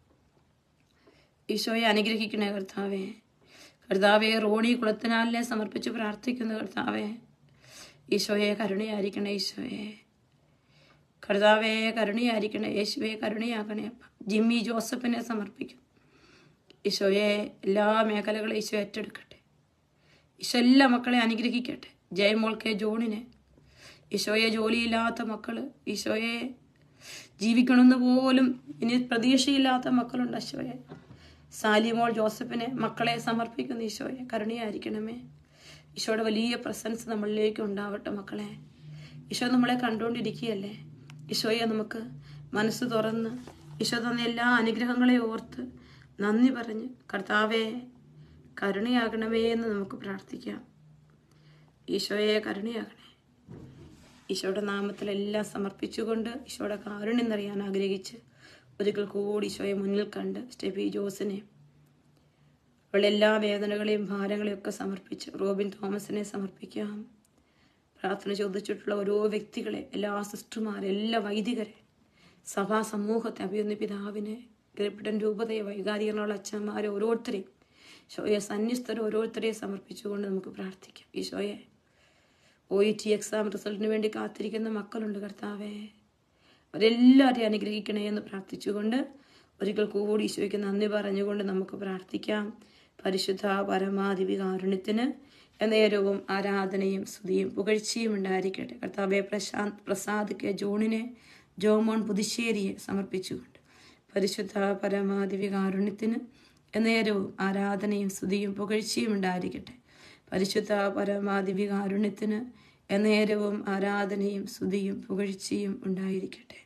ഈശോയെ അനുഗ്രഹിക്കണേ കർത്താവെ കർത്താവെ റോണി കുളത്തിനാലിനെ സമർപ്പിച്ച് പ്രാർത്ഥിക്കുന്ന കർത്താവെ ഈശോയെ കരുണയായിരിക്കണേ ഈശോയെ കർത്താവെ കരുണയായിരിക്കണേ യേശുവെ കരുണയാക്കണേ അപ്പ. ജിമ്മി ജോസഫിനെ സമർപ്പിക്കും ഈശോയെ എല്ലാ മേഖലകളും ഈശോ ഏറ്റെടുക്കട്ടെ ഈശോ എല്ലാ മക്കളെ അനുഗ്രഹിക്കട്ടെ ജയമോൾ കെ ജോണിനെ ഈശോയെ ജോലിയില്ലാത്ത മക്കള് ഈശോയെ ജീവിക്കണമെന്ന് പോലും ഇനി പ്രതീക്ഷയില്ലാത്ത മക്കളുണ്ട് ഈശോയെ സാലിമോൾ ജോസഫിനെ മക്കളെ സമർപ്പിക്കുന്ന ഈശോയെ കരുണയായിരിക്കണമേ ഈശോയുടെ വലിയ പ്രസൻസ് നമ്മളിലേക്ക് ഉണ്ടാവട്ടെ മക്കളെ ഈശോ നമ്മളെ കണ്ടുകൊണ്ടിരിക്കുകയല്ലേ ഈശോയെ നമുക്ക് മനസ്സ് തുറന്ന് ഈശോ തന്ന എല്ലാ അനുഗ്രഹങ്ങളെയും ഓർത്ത് നന്ദി പറഞ്ഞ് കർത്താവെ കരുണയാകണമേ എന്ന് നമുക്ക് പ്രാർത്ഥിക്കാം ഈശോയെ കരുണയാകണേ ഈശോയുടെ നാമത്തിലെല്ലാം സമർപ്പിച്ചുകൊണ്ട് ഈശോയുടെ കാരുണ്യം അറിയാൻ ആഗ്രഹിച്ച് ഒരിക്കൽ കൂടി ഈശോയെ മുന്നിൽ കണ്ട് സ്റ്റെഫി ജോസിനെ അവളുടെ എല്ലാ വേദനകളെയും ഭാരങ്ങളെയും ഒക്കെ സമർപ്പിച്ച് റോബിൻ തോമസിനെ സമർപ്പിക്കാം പ്രാർത്ഥന ചോദിച്ചിട്ടുള്ള ഓരോ വ്യക്തികളെ എല്ലാ സിസ്റ്റർമാരെ എല്ലാ വൈദികരെ സഭാ സമൂഹത്തെ അഭിയൊന്ന് പിതാവിനെ ഗരിപ്പിടൻ രൂപതയെ വൈകാരികനുള്ള അച്ഛന്മാരെ ഓരോരുത്തരെയും ഈശോയെ സന്യസ്തരെ ഓരോരുത്തരെയും സമർപ്പിച്ചുകൊണ്ട് നമുക്ക് പ്രാർത്ഥിക്കാം ഈശോയെ ഒ ഇ ടി എക്സാം റിസൾട്ടിന് വേണ്ടി കാത്തിരിക്കുന്ന മക്കളുണ്ട് കർത്താവേ അവരെല്ലാവരെയും അനുഗ്രഹിക്കണേ എന്ന് പ്രാർത്ഥിച്ചുകൊണ്ട് ഒരിക്കൽ കൂടി ഈശോയ്ക്ക് നന്ദി പറഞ്ഞുകൊണ്ട് നമുക്ക് പ്രാർത്ഥിക്കാം പരിശുദ്ധ പരമാധിവികാരുണ്യത്തിന് നേരവും ആരാധനയും സ്തുതിയും പുകഴ്ചയും ഉണ്ടായിരിക്കട്ടെ കർത്താവെ പ്രശാന്ത് പ്രസാദ് കെ ജോണിനെ ജോമോൺ പുതുശ്ശേരിയെ സമർപ്പിച്ചുകൊണ്ട് പരിശുദ്ധ പരമാധിവികാരുണ്യത്തിന് നേരവും ആരാധനയും സ്തുതിയും പുകഴ്ചയും ഉണ്ടായിരിക്കട്ടെ പരിശുദ്ധ പരമാധിവികാരുണ്യത്തിന് എന്നേരവും ആരാധനയും സ്തുതിയും പുകഴ്ചയും ഉണ്ടായിരിക്കട്ടെ